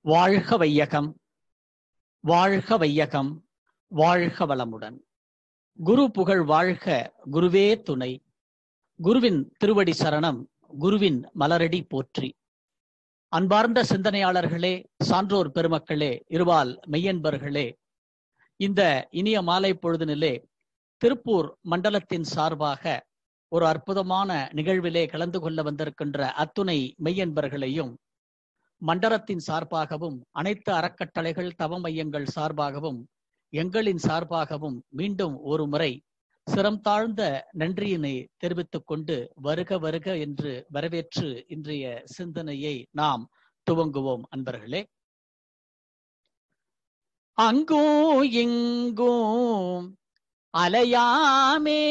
வாழ்க வையகம் வாழ்க வையகம் வாழ்க வளமுடன் குரு புகழ் வாழ்க குருவே துணை குருவின் திருவடி சரணம் குருவின் மலரடி போற்றி அன்பார்ந்த சிந்தனையாளர்களே சான்றோர் பெருமக்களே இருவால் மெய்யன்பர்களே இந்த இனிய மாலை பொழுதினிலே திருப்பூர் மண்டலத்தின் சார்பாக ஒரு அற்புதமான நிகழ்விலே கலந்து கொள்ள வந்திருக்கின்ற அத்துணை மெய்யன்பர்களையும் மண்டலத்தின் சார்பாகவும் அனைத்து அறக்கட்டளைகள் தவ மையங்கள் சார்பாகவும் எங்களின் சார்பாகவும் மீண்டும் ஒரு முறை சிரம் தாழ்ந்த நன்றியினை தெரிவித்துக் கொண்டு வருக வருக என்று வரவேற்று இன்றைய சிந்தனையை நாம் துவங்குவோம் அன்பர்களே அங்கும் இங்கும் அலையாமே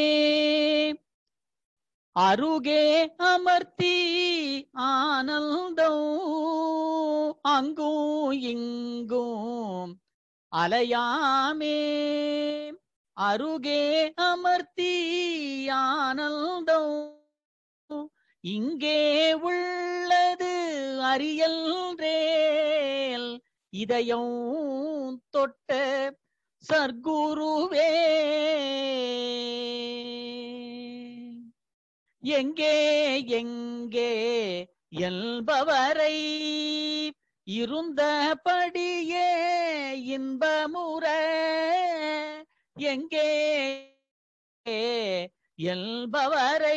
அருகே அமர்த்தி ஆனந்தம் அங்கும் இங்கும் அலையாமே அருகே அமர்த்தி ஆனந்தம் இங்கே உள்ளது அறியல்ரேல் இதயம் தொட்ட சர்க்குருவே எங்கே எங்கே என்பவரை இருந்தபடியே இன்பமுற எங்கே என்பவரை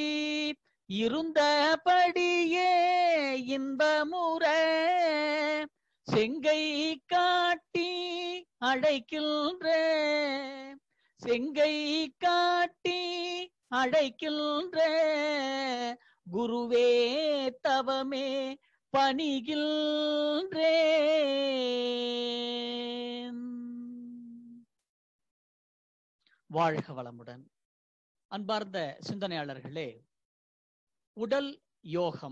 இருந்தபடியே இன்பமுற செங்கை காட்டி அழைக்கின்ற செங்கை காட்டி அழைக்கின்ற குருவே தவமே பணிகின்றேன் வாழ்க வளமுடன் அன்பார்ந்த சிந்தனையாளர்களே உடல் யோகம்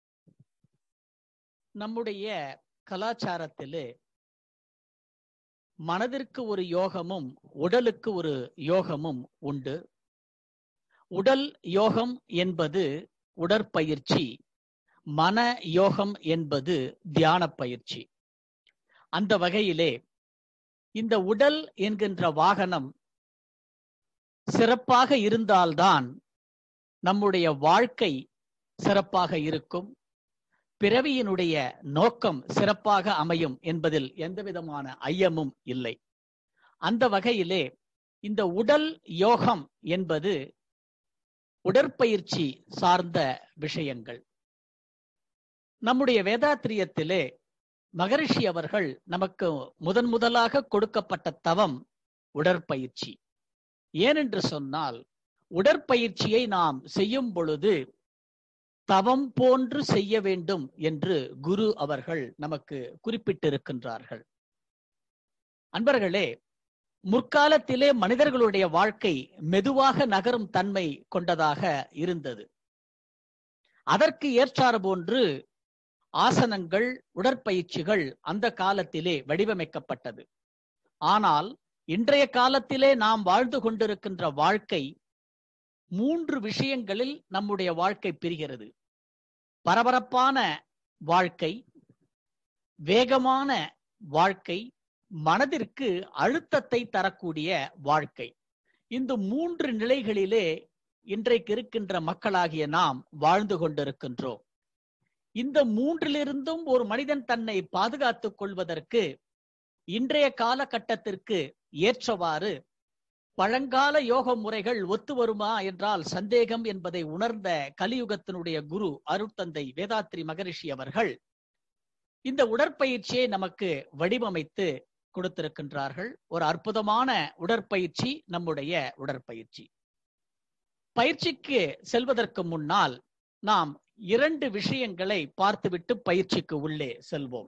நம்முடைய கலாச்சாரத்திலே மனதிற்கு ஒரு யோகமும் உடலுக்கு ஒரு யோகமும் உண்டு உடல் யோகம் என்பது உடற்பயிற்சி மன யோகம் என்பது தியான பயிற்சி அந்த வகையிலே இந்த உடல் என்கின்ற வாகனம் சிறப்பாக இருந்தால்தான் நம்முடைய வாழ்க்கை சிறப்பாக இருக்கும் பிறவியினுடைய நோக்கம் சிறப்பாக அமையும் என்பதில் எந்த விதமான ஐயமும் இல்லை அந்த வகையிலே இந்த உடல் யோகம் என்பது உடற்பயிற்சி சார்ந்த விஷயங்கள் நம்முடைய வேதாத்திரியத்திலே மகரிஷி அவர்கள் நமக்கு முதன் முதலாக கொடுக்கப்பட்ட தவம் உடற்பயிற்சி ஏனென்று சொன்னால் உடற்பயிற்சியை நாம் செய்யும் பொழுது தவம் போன்று செய்ய வேண்டும் என்று குரு அவர்கள் நமக்கு குறிப்பிட்டிருக்கின்றார்கள் அன்பர்களே முற்காலத்திலே மனிதர்களுடைய வாழ்க்கை மெதுவாக நகரும் தன்மை கொண்டதாக இருந்தது அதற்கு ஏற்றாறு போன்று ஆசனங்கள் உடற்பயிற்சிகள் அந்த காலத்திலே வடிவமைக்கப்பட்டது ஆனால் இன்றைய காலத்திலே நாம் வாழ்ந்து கொண்டிருக்கின்ற வாழ்க்கை மூன்று விஷயங்களில் நம்முடைய வாழ்க்கை பிரிகிறது பரபரப்பான வாழ்க்கை வேகமான வாழ்க்கை மனதிற்கு அழுத்தத்தை தரக்கூடிய வாழ்க்கை இந்த மூன்று நிலைகளிலே இன்றைக்கு இருக்கின்ற மக்களாகிய நாம் வாழ்ந்து கொண்டிருக்கின்றோம் இந்த மூன்றிலிருந்தும் ஒரு மனிதன் தன்னை பாதுகாத்துக் கொள்வதற்கு இன்றைய காலகட்டத்திற்கு ஏற்றவாறு பழங்கால யோக முறைகள் ஒத்து வருமா என்றால் சந்தேகம் என்பதை உணர்ந்த கலியுகத்தினுடைய குரு அருட்தந்தை வேதாத்ரி மகரிஷி அவர்கள் இந்த உடற்பயிற்சியை நமக்கு வடிவமைத்து கொடுத்திருக்கின்றார்கள் ஒரு அற்புதமான உடற்பயிற்சி நம்முடைய உடற்பயிற்சி பயிற்சிக்கு செல்வதற்கு முன்னால் நாம் இரண்டு விஷயங்களை பார்த்துவிட்டு பயிற்சிக்கு உள்ளே செல்வோம்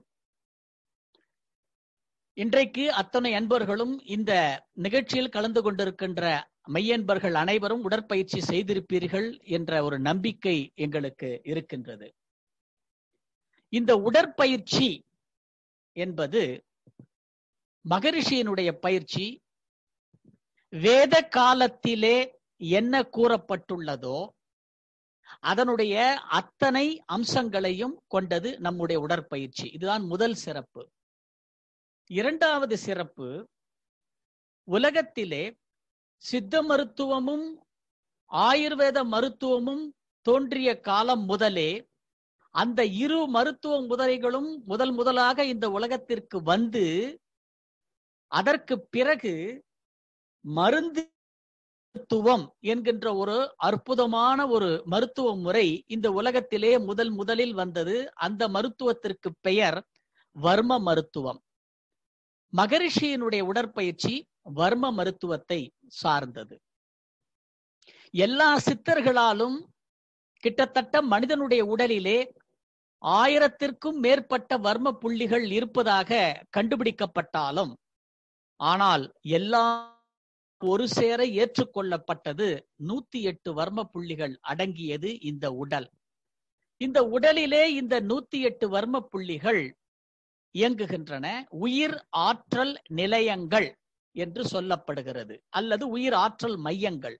இன்றைக்கு அத்தனை அன்பர்களும் இந்த நிகழ்ச்சியில் கலந்து கொண்டிருக்கின்ற மையன்பர்கள் அனைவரும் உடற்பயிற்சி செய்திருப்பீர்கள் என்ற ஒரு நம்பிக்கை எங்களுக்கு இருக்கின்றது இந்த உடற்பயிற்சி என்பது மகரிஷியினுடைய பயிற்சி வேத காலத்திலே என்ன கூறப்பட்டுள்ளதோ அதனுடைய அத்தனை அம்சங்களையும் கொண்டது நம்முடைய உடற்பயிற்சி இதுதான் முதல் சிறப்பு இரண்டாவது சிறப்பு உலகத்திலே சித்த மருத்துவமும் ஆயுர்வேத மருத்துவமும் தோன்றிய காலம் முதலே அந்த இரு மருத்துவ முறைகளும் முதல் முதலாக இந்த உலகத்திற்கு வந்து அதற்கு பிறகு மருந்து மருத்துவம் என்கின்ற ஒரு அற்புதமான ஒரு மருத்துவ முறை இந்த உலகத்திலே முதல் முதலில் வந்தது அந்த மருத்துவத்திற்கு பெயர் வர்ம மருத்துவம் மகரிஷியினுடைய உடற்பயிற்சி வர்ம மருத்துவத்தை சார்ந்தது எல்லா சித்தர்களாலும் கிட்டத்தட்ட மனிதனுடைய உடலிலே ஆயிரத்திற்கும் மேற்பட்ட வர்ம புள்ளிகள் இருப்பதாக கண்டுபிடிக்கப்பட்டாலும் ஆனால் எல்லா ஒரு சேர ஏற்றுக்கொள்ளப்பட்டது நூத்தி எட்டு வர்ம புள்ளிகள் அடங்கியது இந்த உடல் இந்த உடலிலே இந்த நூத்தி எட்டு வர்ம புள்ளிகள் இயங்குகின்றன உயிர் ஆற்றல் நிலையங்கள் என்று சொல்லப்படுகிறது அல்லது உயிர் ஆற்றல் மையங்கள்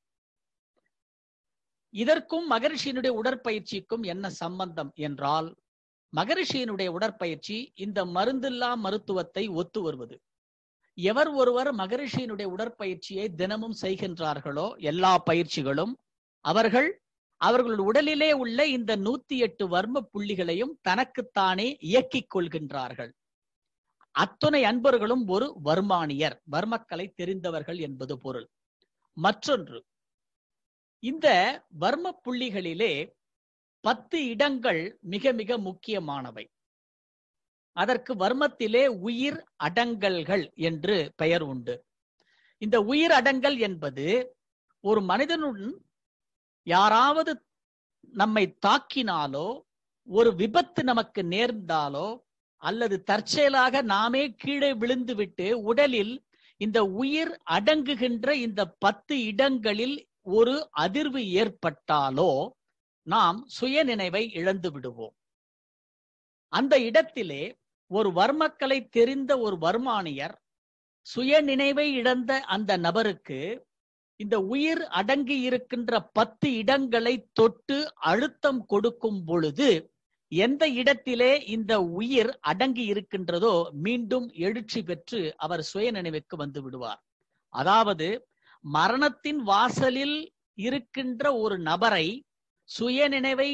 இதற்கும் மகரிஷியினுடைய உடற்பயிற்சிக்கும் என்ன சம்பந்தம் என்றால் மகரிஷியினுடைய உடற்பயிற்சி இந்த மருந்தில்லா மருத்துவத்தை ஒத்து வருவது எவர் ஒருவர் மகரிஷியினுடைய உடற்பயிற்சியை தினமும் செய்கின்றார்களோ எல்லா பயிற்சிகளும் அவர்கள் அவர்களுடைய உடலிலே உள்ள இந்த நூத்தி எட்டு வர்ம புள்ளிகளையும் தனக்குத்தானே இயக்கிக் கொள்கின்றார்கள் அத்துணை அன்பர்களும் ஒரு வர்மானியர் வர்மக்கலை தெரிந்தவர்கள் என்பது பொருள் மற்றொன்று இந்த வர்ம புள்ளிகளிலே பத்து இடங்கள் மிக மிக முக்கியமானவை அதற்கு வர்மத்திலே உயிர் அடங்கல்கள் என்று பெயர் உண்டு இந்த உயிர் அடங்கல் என்பது ஒரு மனிதனுடன் யாராவது நம்மை தாக்கினாலோ ஒரு விபத்து நமக்கு நேர்ந்தாலோ அல்லது தற்செயலாக நாமே கீழே விழுந்து விட்டு உடலில் இந்த உயிர் அடங்குகின்ற இந்த பத்து இடங்களில் ஒரு அதிர்வு ஏற்பட்டாலோ நாம் சுய நினைவை இழந்து விடுவோம் அந்த இடத்திலே ஒரு வர்மக்கலை தெரிந்த ஒரு வர்மானியர் சுய நினைவை இழந்த அந்த நபருக்கு இந்த உயிர் அடங்கி இருக்கின்ற பத்து இடங்களை தொட்டு அழுத்தம் கொடுக்கும் பொழுது எந்த இடத்திலே இந்த உயிர் அடங்கி இருக்கின்றதோ மீண்டும் எழுச்சி பெற்று அவர் சுய நினைவுக்கு வந்து விடுவார் அதாவது மரணத்தின் வாசலில் இருக்கின்ற ஒரு நபரை சுய நினைவை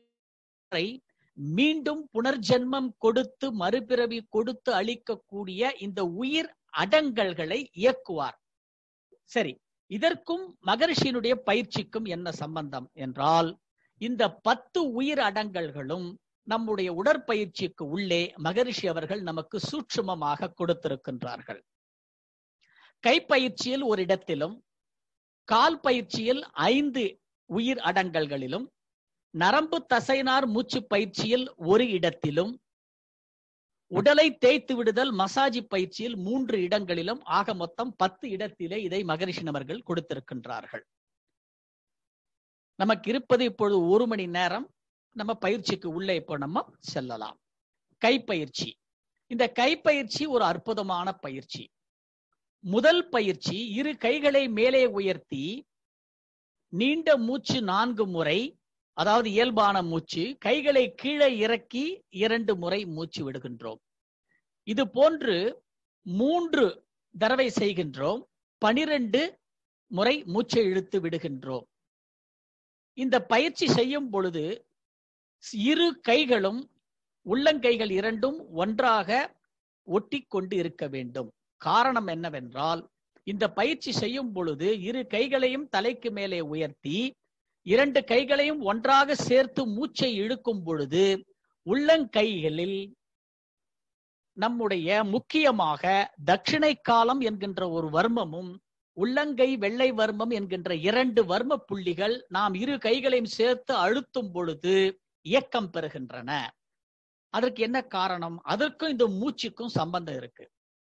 மீண்டும் புனர்ஜென்மம் கொடுத்து மறுபிறவி கொடுத்து அளிக்கக்கூடிய இந்த உயிர் அடங்கல்களை இயக்குவார் சரி இதற்கும் மகரிஷியினுடைய பயிற்சிக்கும் என்ன சம்பந்தம் என்றால் இந்த பத்து உயிர் அடங்கல்களும் நம்முடைய உடற்பயிற்சிக்கு உள்ளே மகரிஷி அவர்கள் நமக்கு சூட்சுமமாக கொடுத்திருக்கின்றார்கள் கைப்பயிற்சியில் ஒரு இடத்திலும் கால் பயிற்சியில் ஐந்து உயிர் அடங்கல்களிலும் நரம்பு தசைனார் மூச்சு பயிற்சியில் ஒரு இடத்திலும் உடலை தேய்த்து விடுதல் மசாஜி பயிற்சியில் மூன்று இடங்களிலும் ஆக மொத்தம் பத்து இடத்திலே இதை மகரிஷின் அவர்கள் கொடுத்திருக்கின்றார்கள் நமக்கு இருப்பது இப்பொழுது ஒரு மணி நேரம் நம்ம பயிற்சிக்கு உள்ளே இப்போ நம்ம செல்லலாம் கைப்பயிற்சி இந்த கைப்பயிற்சி ஒரு அற்புதமான பயிற்சி முதல் பயிற்சி இரு கைகளை மேலே உயர்த்தி நீண்ட மூச்சு நான்கு முறை அதாவது இயல்பான மூச்சு கைகளை கீழே இறக்கி இரண்டு முறை மூச்சு விடுகின்றோம் இது போன்று மூன்று தடவை செய்கின்றோம் பனிரெண்டு முறை மூச்சை இழுத்து விடுகின்றோம் இந்த பயிற்சி செய்யும் பொழுது இரு கைகளும் உள்ளங்கைகள் இரண்டும் ஒன்றாக ஒட்டி கொண்டு இருக்க வேண்டும் காரணம் என்னவென்றால் இந்த பயிற்சி செய்யும் பொழுது இரு கைகளையும் தலைக்கு மேலே உயர்த்தி இரண்டு கைகளையும் ஒன்றாக சேர்த்து மூச்சை இழுக்கும் பொழுது உள்ளங்கைகளில் நம்முடைய முக்கியமாக தட்சிணை காலம் என்கின்ற ஒரு வர்மமும் உள்ளங்கை வெள்ளை வர்மம் என்கின்ற இரண்டு வர்ம புள்ளிகள் நாம் இரு கைகளையும் சேர்த்து அழுத்தும் பொழுது இயக்கம் பெறுகின்றன அதற்கு என்ன காரணம் அதற்கும் இந்த மூச்சுக்கும் சம்பந்தம் இருக்கு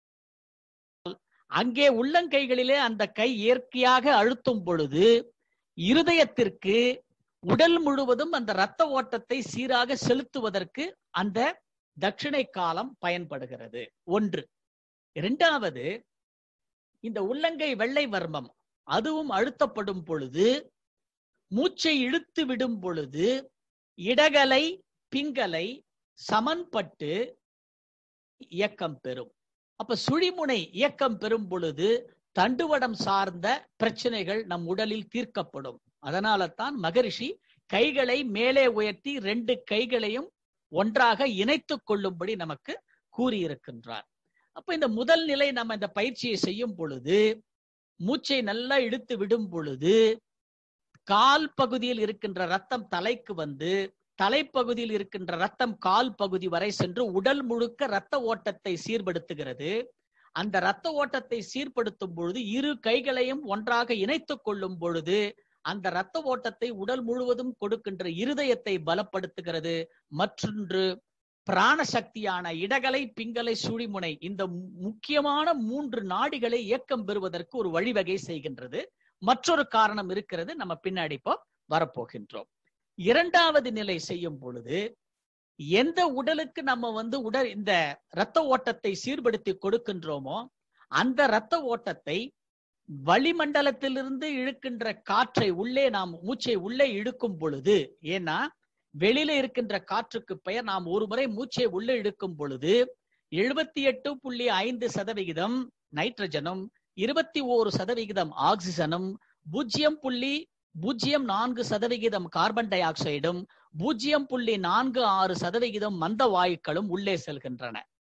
அங்கே உள்ளங்கைகளிலே அந்த கை இயற்கையாக அழுத்தும் பொழுது இருதயத்திற்கு உடல் முழுவதும் அந்த இரத்த ஓட்டத்தை சீராக செலுத்துவதற்கு அந்த தட்சிணை காலம் பயன்படுகிறது ஒன்று இரண்டாவது இந்த உள்ளங்கை வெள்ளை வர்மம் அதுவும் அழுத்தப்படும் பொழுது மூச்சை இழுத்து விடும் பொழுது இடகலை பிங்கலை சமன்பட்டு இயக்கம் பெறும் அப்ப சுழிமுனை இயக்கம் பெறும் பொழுது தண்டுவடம் சார்ந்த பிரச்சனைகள் நம் உடலில் தீர்க்கப்படும் அதனால தான் மகரிஷி கைகளை மேலே உயர்த்தி ரெண்டு கைகளையும் ஒன்றாக இணைத்துக் கொள்ளும்படி நமக்கு கூறியிருக்கின்றார் அப்ப இந்த முதல் நிலை நம்ம இந்த பயிற்சியை செய்யும் பொழுது மூச்சை நல்லா இழுத்து விடும் பொழுது கால் பகுதியில் இருக்கின்ற ரத்தம் தலைக்கு வந்து தலைப்பகுதியில் இருக்கின்ற ரத்தம் கால் பகுதி வரை சென்று உடல் முழுக்க ரத்த ஓட்டத்தை சீர்படுத்துகிறது அந்த ரத்த ஓட்டத்தை சீர்படுத்தும் பொழுது இரு கைகளையும் ஒன்றாக இணைத்துக் கொள்ளும் பொழுது அந்த ரத்த ஓட்டத்தை உடல் முழுவதும் கொடுக்கின்ற இருதயத்தை பலப்படுத்துகிறது மற்றொன்று பிராண சக்தியான இடகலை பிங்கலை சுழிமுனை இந்த முக்கியமான மூன்று நாடிகளை இயக்கம் பெறுவதற்கு ஒரு வழிவகை செய்கின்றது மற்றொரு காரணம் இருக்கிறது நம்ம பின்னாடி இப்போ வரப்போகின்றோம் இரண்டாவது நிலை செய்யும் பொழுது எந்த உடலுக்கு நம்ம வந்து உடல் இந்த இரத்த ஓட்டத்தை சீர்படுத்தி கொடுக்கின்றோமோ அந்த இரத்த ஓட்டத்தை வளிமண்டலத்திலிருந்து இழுக்கின்ற காற்றை உள்ளே நாம் மூச்சை உள்ளே இழுக்கும் பொழுது ஏன்னா வெளியில இருக்கின்ற காற்றுக்கு பெயர் நாம் ஒரு முறை மூச்சை உள்ளே இழுக்கும் பொழுது எழுபத்தி எட்டு புள்ளி ஐந்து சதவிகிதம் நைட்ரஜனும் இருபத்தி ஓரு சதவிகிதம் ஆக்சிஜனும் பூஜ்ஜியம் புள்ளி பூஜ்ஜியம் நான்கு சதவிகிதம் கார்பன் டை ஆக்சைடும் பூஜ்ஜியம் புள்ளி நான்கு ஆறு சதவிகிதம் மந்த வாயுக்களும் உள்ளே செல்கின்றன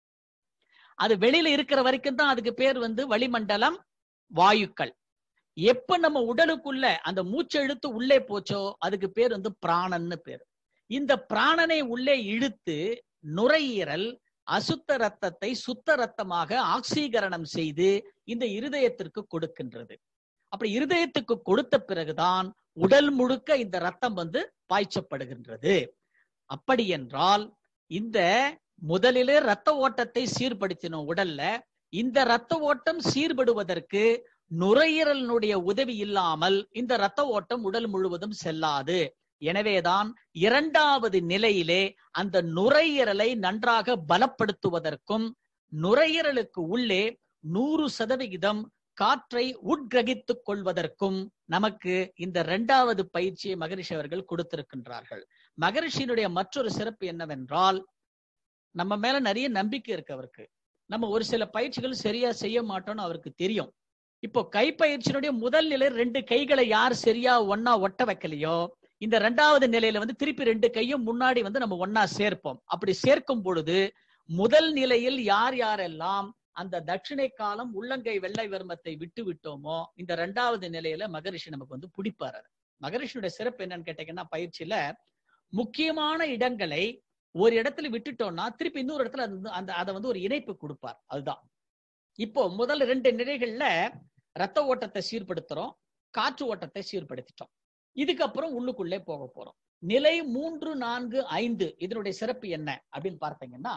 அது வெளியில இருக்கிற வரைக்கும் தான் அதுக்கு பேர் வந்து வளிமண்டலம் வாயுக்கள் எப்ப நம்ம உடலுக்குள்ள அந்த மூச்சு இழுத்து உள்ளே போச்சோ அதுக்கு பேர் வந்து பிராணன்னு பேர் இந்த பிராணனை உள்ளே இழுத்து நுரையீரல் அசுத்த ரத்தத்தை சுத்த ரத்தமாக ஆக்சீகரணம் செய்து இந்த இருதயத்திற்கு கொடுக்கின்றது அப்படி இருதயத்துக்கு கொடுத்த பிறகுதான் உடல் முழுக்க இந்த ரத்தம் வந்து பாய்ச்சப்படுகின்றது அப்படி என்றால் இந்த முதலிலே ரத்த ஓட்டத்தை சீர்படுத்தினோம் உடல்ல இந்த ரத்த ஓட்டம் சீர்படுவதற்கு நுரையீரலினுடைய உதவி இல்லாமல் இந்த ரத்த ஓட்டம் உடல் முழுவதும் செல்லாது எனவேதான் இரண்டாவது நிலையிலே அந்த நுரையீரலை நன்றாக பலப்படுத்துவதற்கும் நுரையீரலுக்கு உள்ளே நூறு சதவிகிதம் காற்றை உட்கிரகித்துக் கொள்வதற்கும் நமக்கு இந்த இரண்டாவது பயிற்சியை மகரிஷி அவர்கள் கொடுத்திருக்கின்றார்கள் மகரிஷியினுடைய மற்றொரு சிறப்பு என்னவென்றால் நம்ம மேல நிறைய நம்பிக்கை இருக்கு அவருக்கு நம்ம ஒரு சில பயிற்சிகள் சரியா செய்ய மாட்டோம்னு அவருக்கு தெரியும் இப்போ கைப்பயிற்சியினுடைய முதல் நிலை ரெண்டு கைகளை யார் சரியா ஒன்னா ஒட்ட வைக்கலையோ இந்த ரெண்டாவது நிலையில வந்து திருப்பி ரெண்டு கையும் முன்னாடி வந்து நம்ம ஒன்னா சேர்ப்போம் அப்படி சேர்க்கும் பொழுது முதல் நிலையில் யார் யாரெல்லாம் அந்த தட்சிணை காலம் உள்ளங்கை வெள்ளை வர்மத்தை விட்டு விட்டோமோ இந்த ரெண்டாவது நிலையில மகரிஷி நமக்கு வந்து பிடிப்பாரு மகரிஷியுடைய சிறப்பு என்னன்னு கேட்டீங்கன்னா பயிற்சியில முக்கியமான இடங்களை ஒரு இடத்துல விட்டுட்டோம்னா திருப்பி இன்னொரு இடத்துல அது வந்து- அந்த அதை வந்து ஒரு இணைப்பு கொடுப்பார் அதுதான் இப்போ முதல் ரெண்டு நிலைகள்ல ரத்த ஓட்டத்தை சீர்படுத்துறோம் காற்று ஓட்டத்தை சீர்படுத்திட்டோம் இதுக்கப்புறம் உள்ளுக்குள்ளே போக போறோம் நிலை மூன்று நான்கு ஐந்து இதனுடைய சிறப்பு என்ன அப்படின்னு பார்த்தீங்கன்னா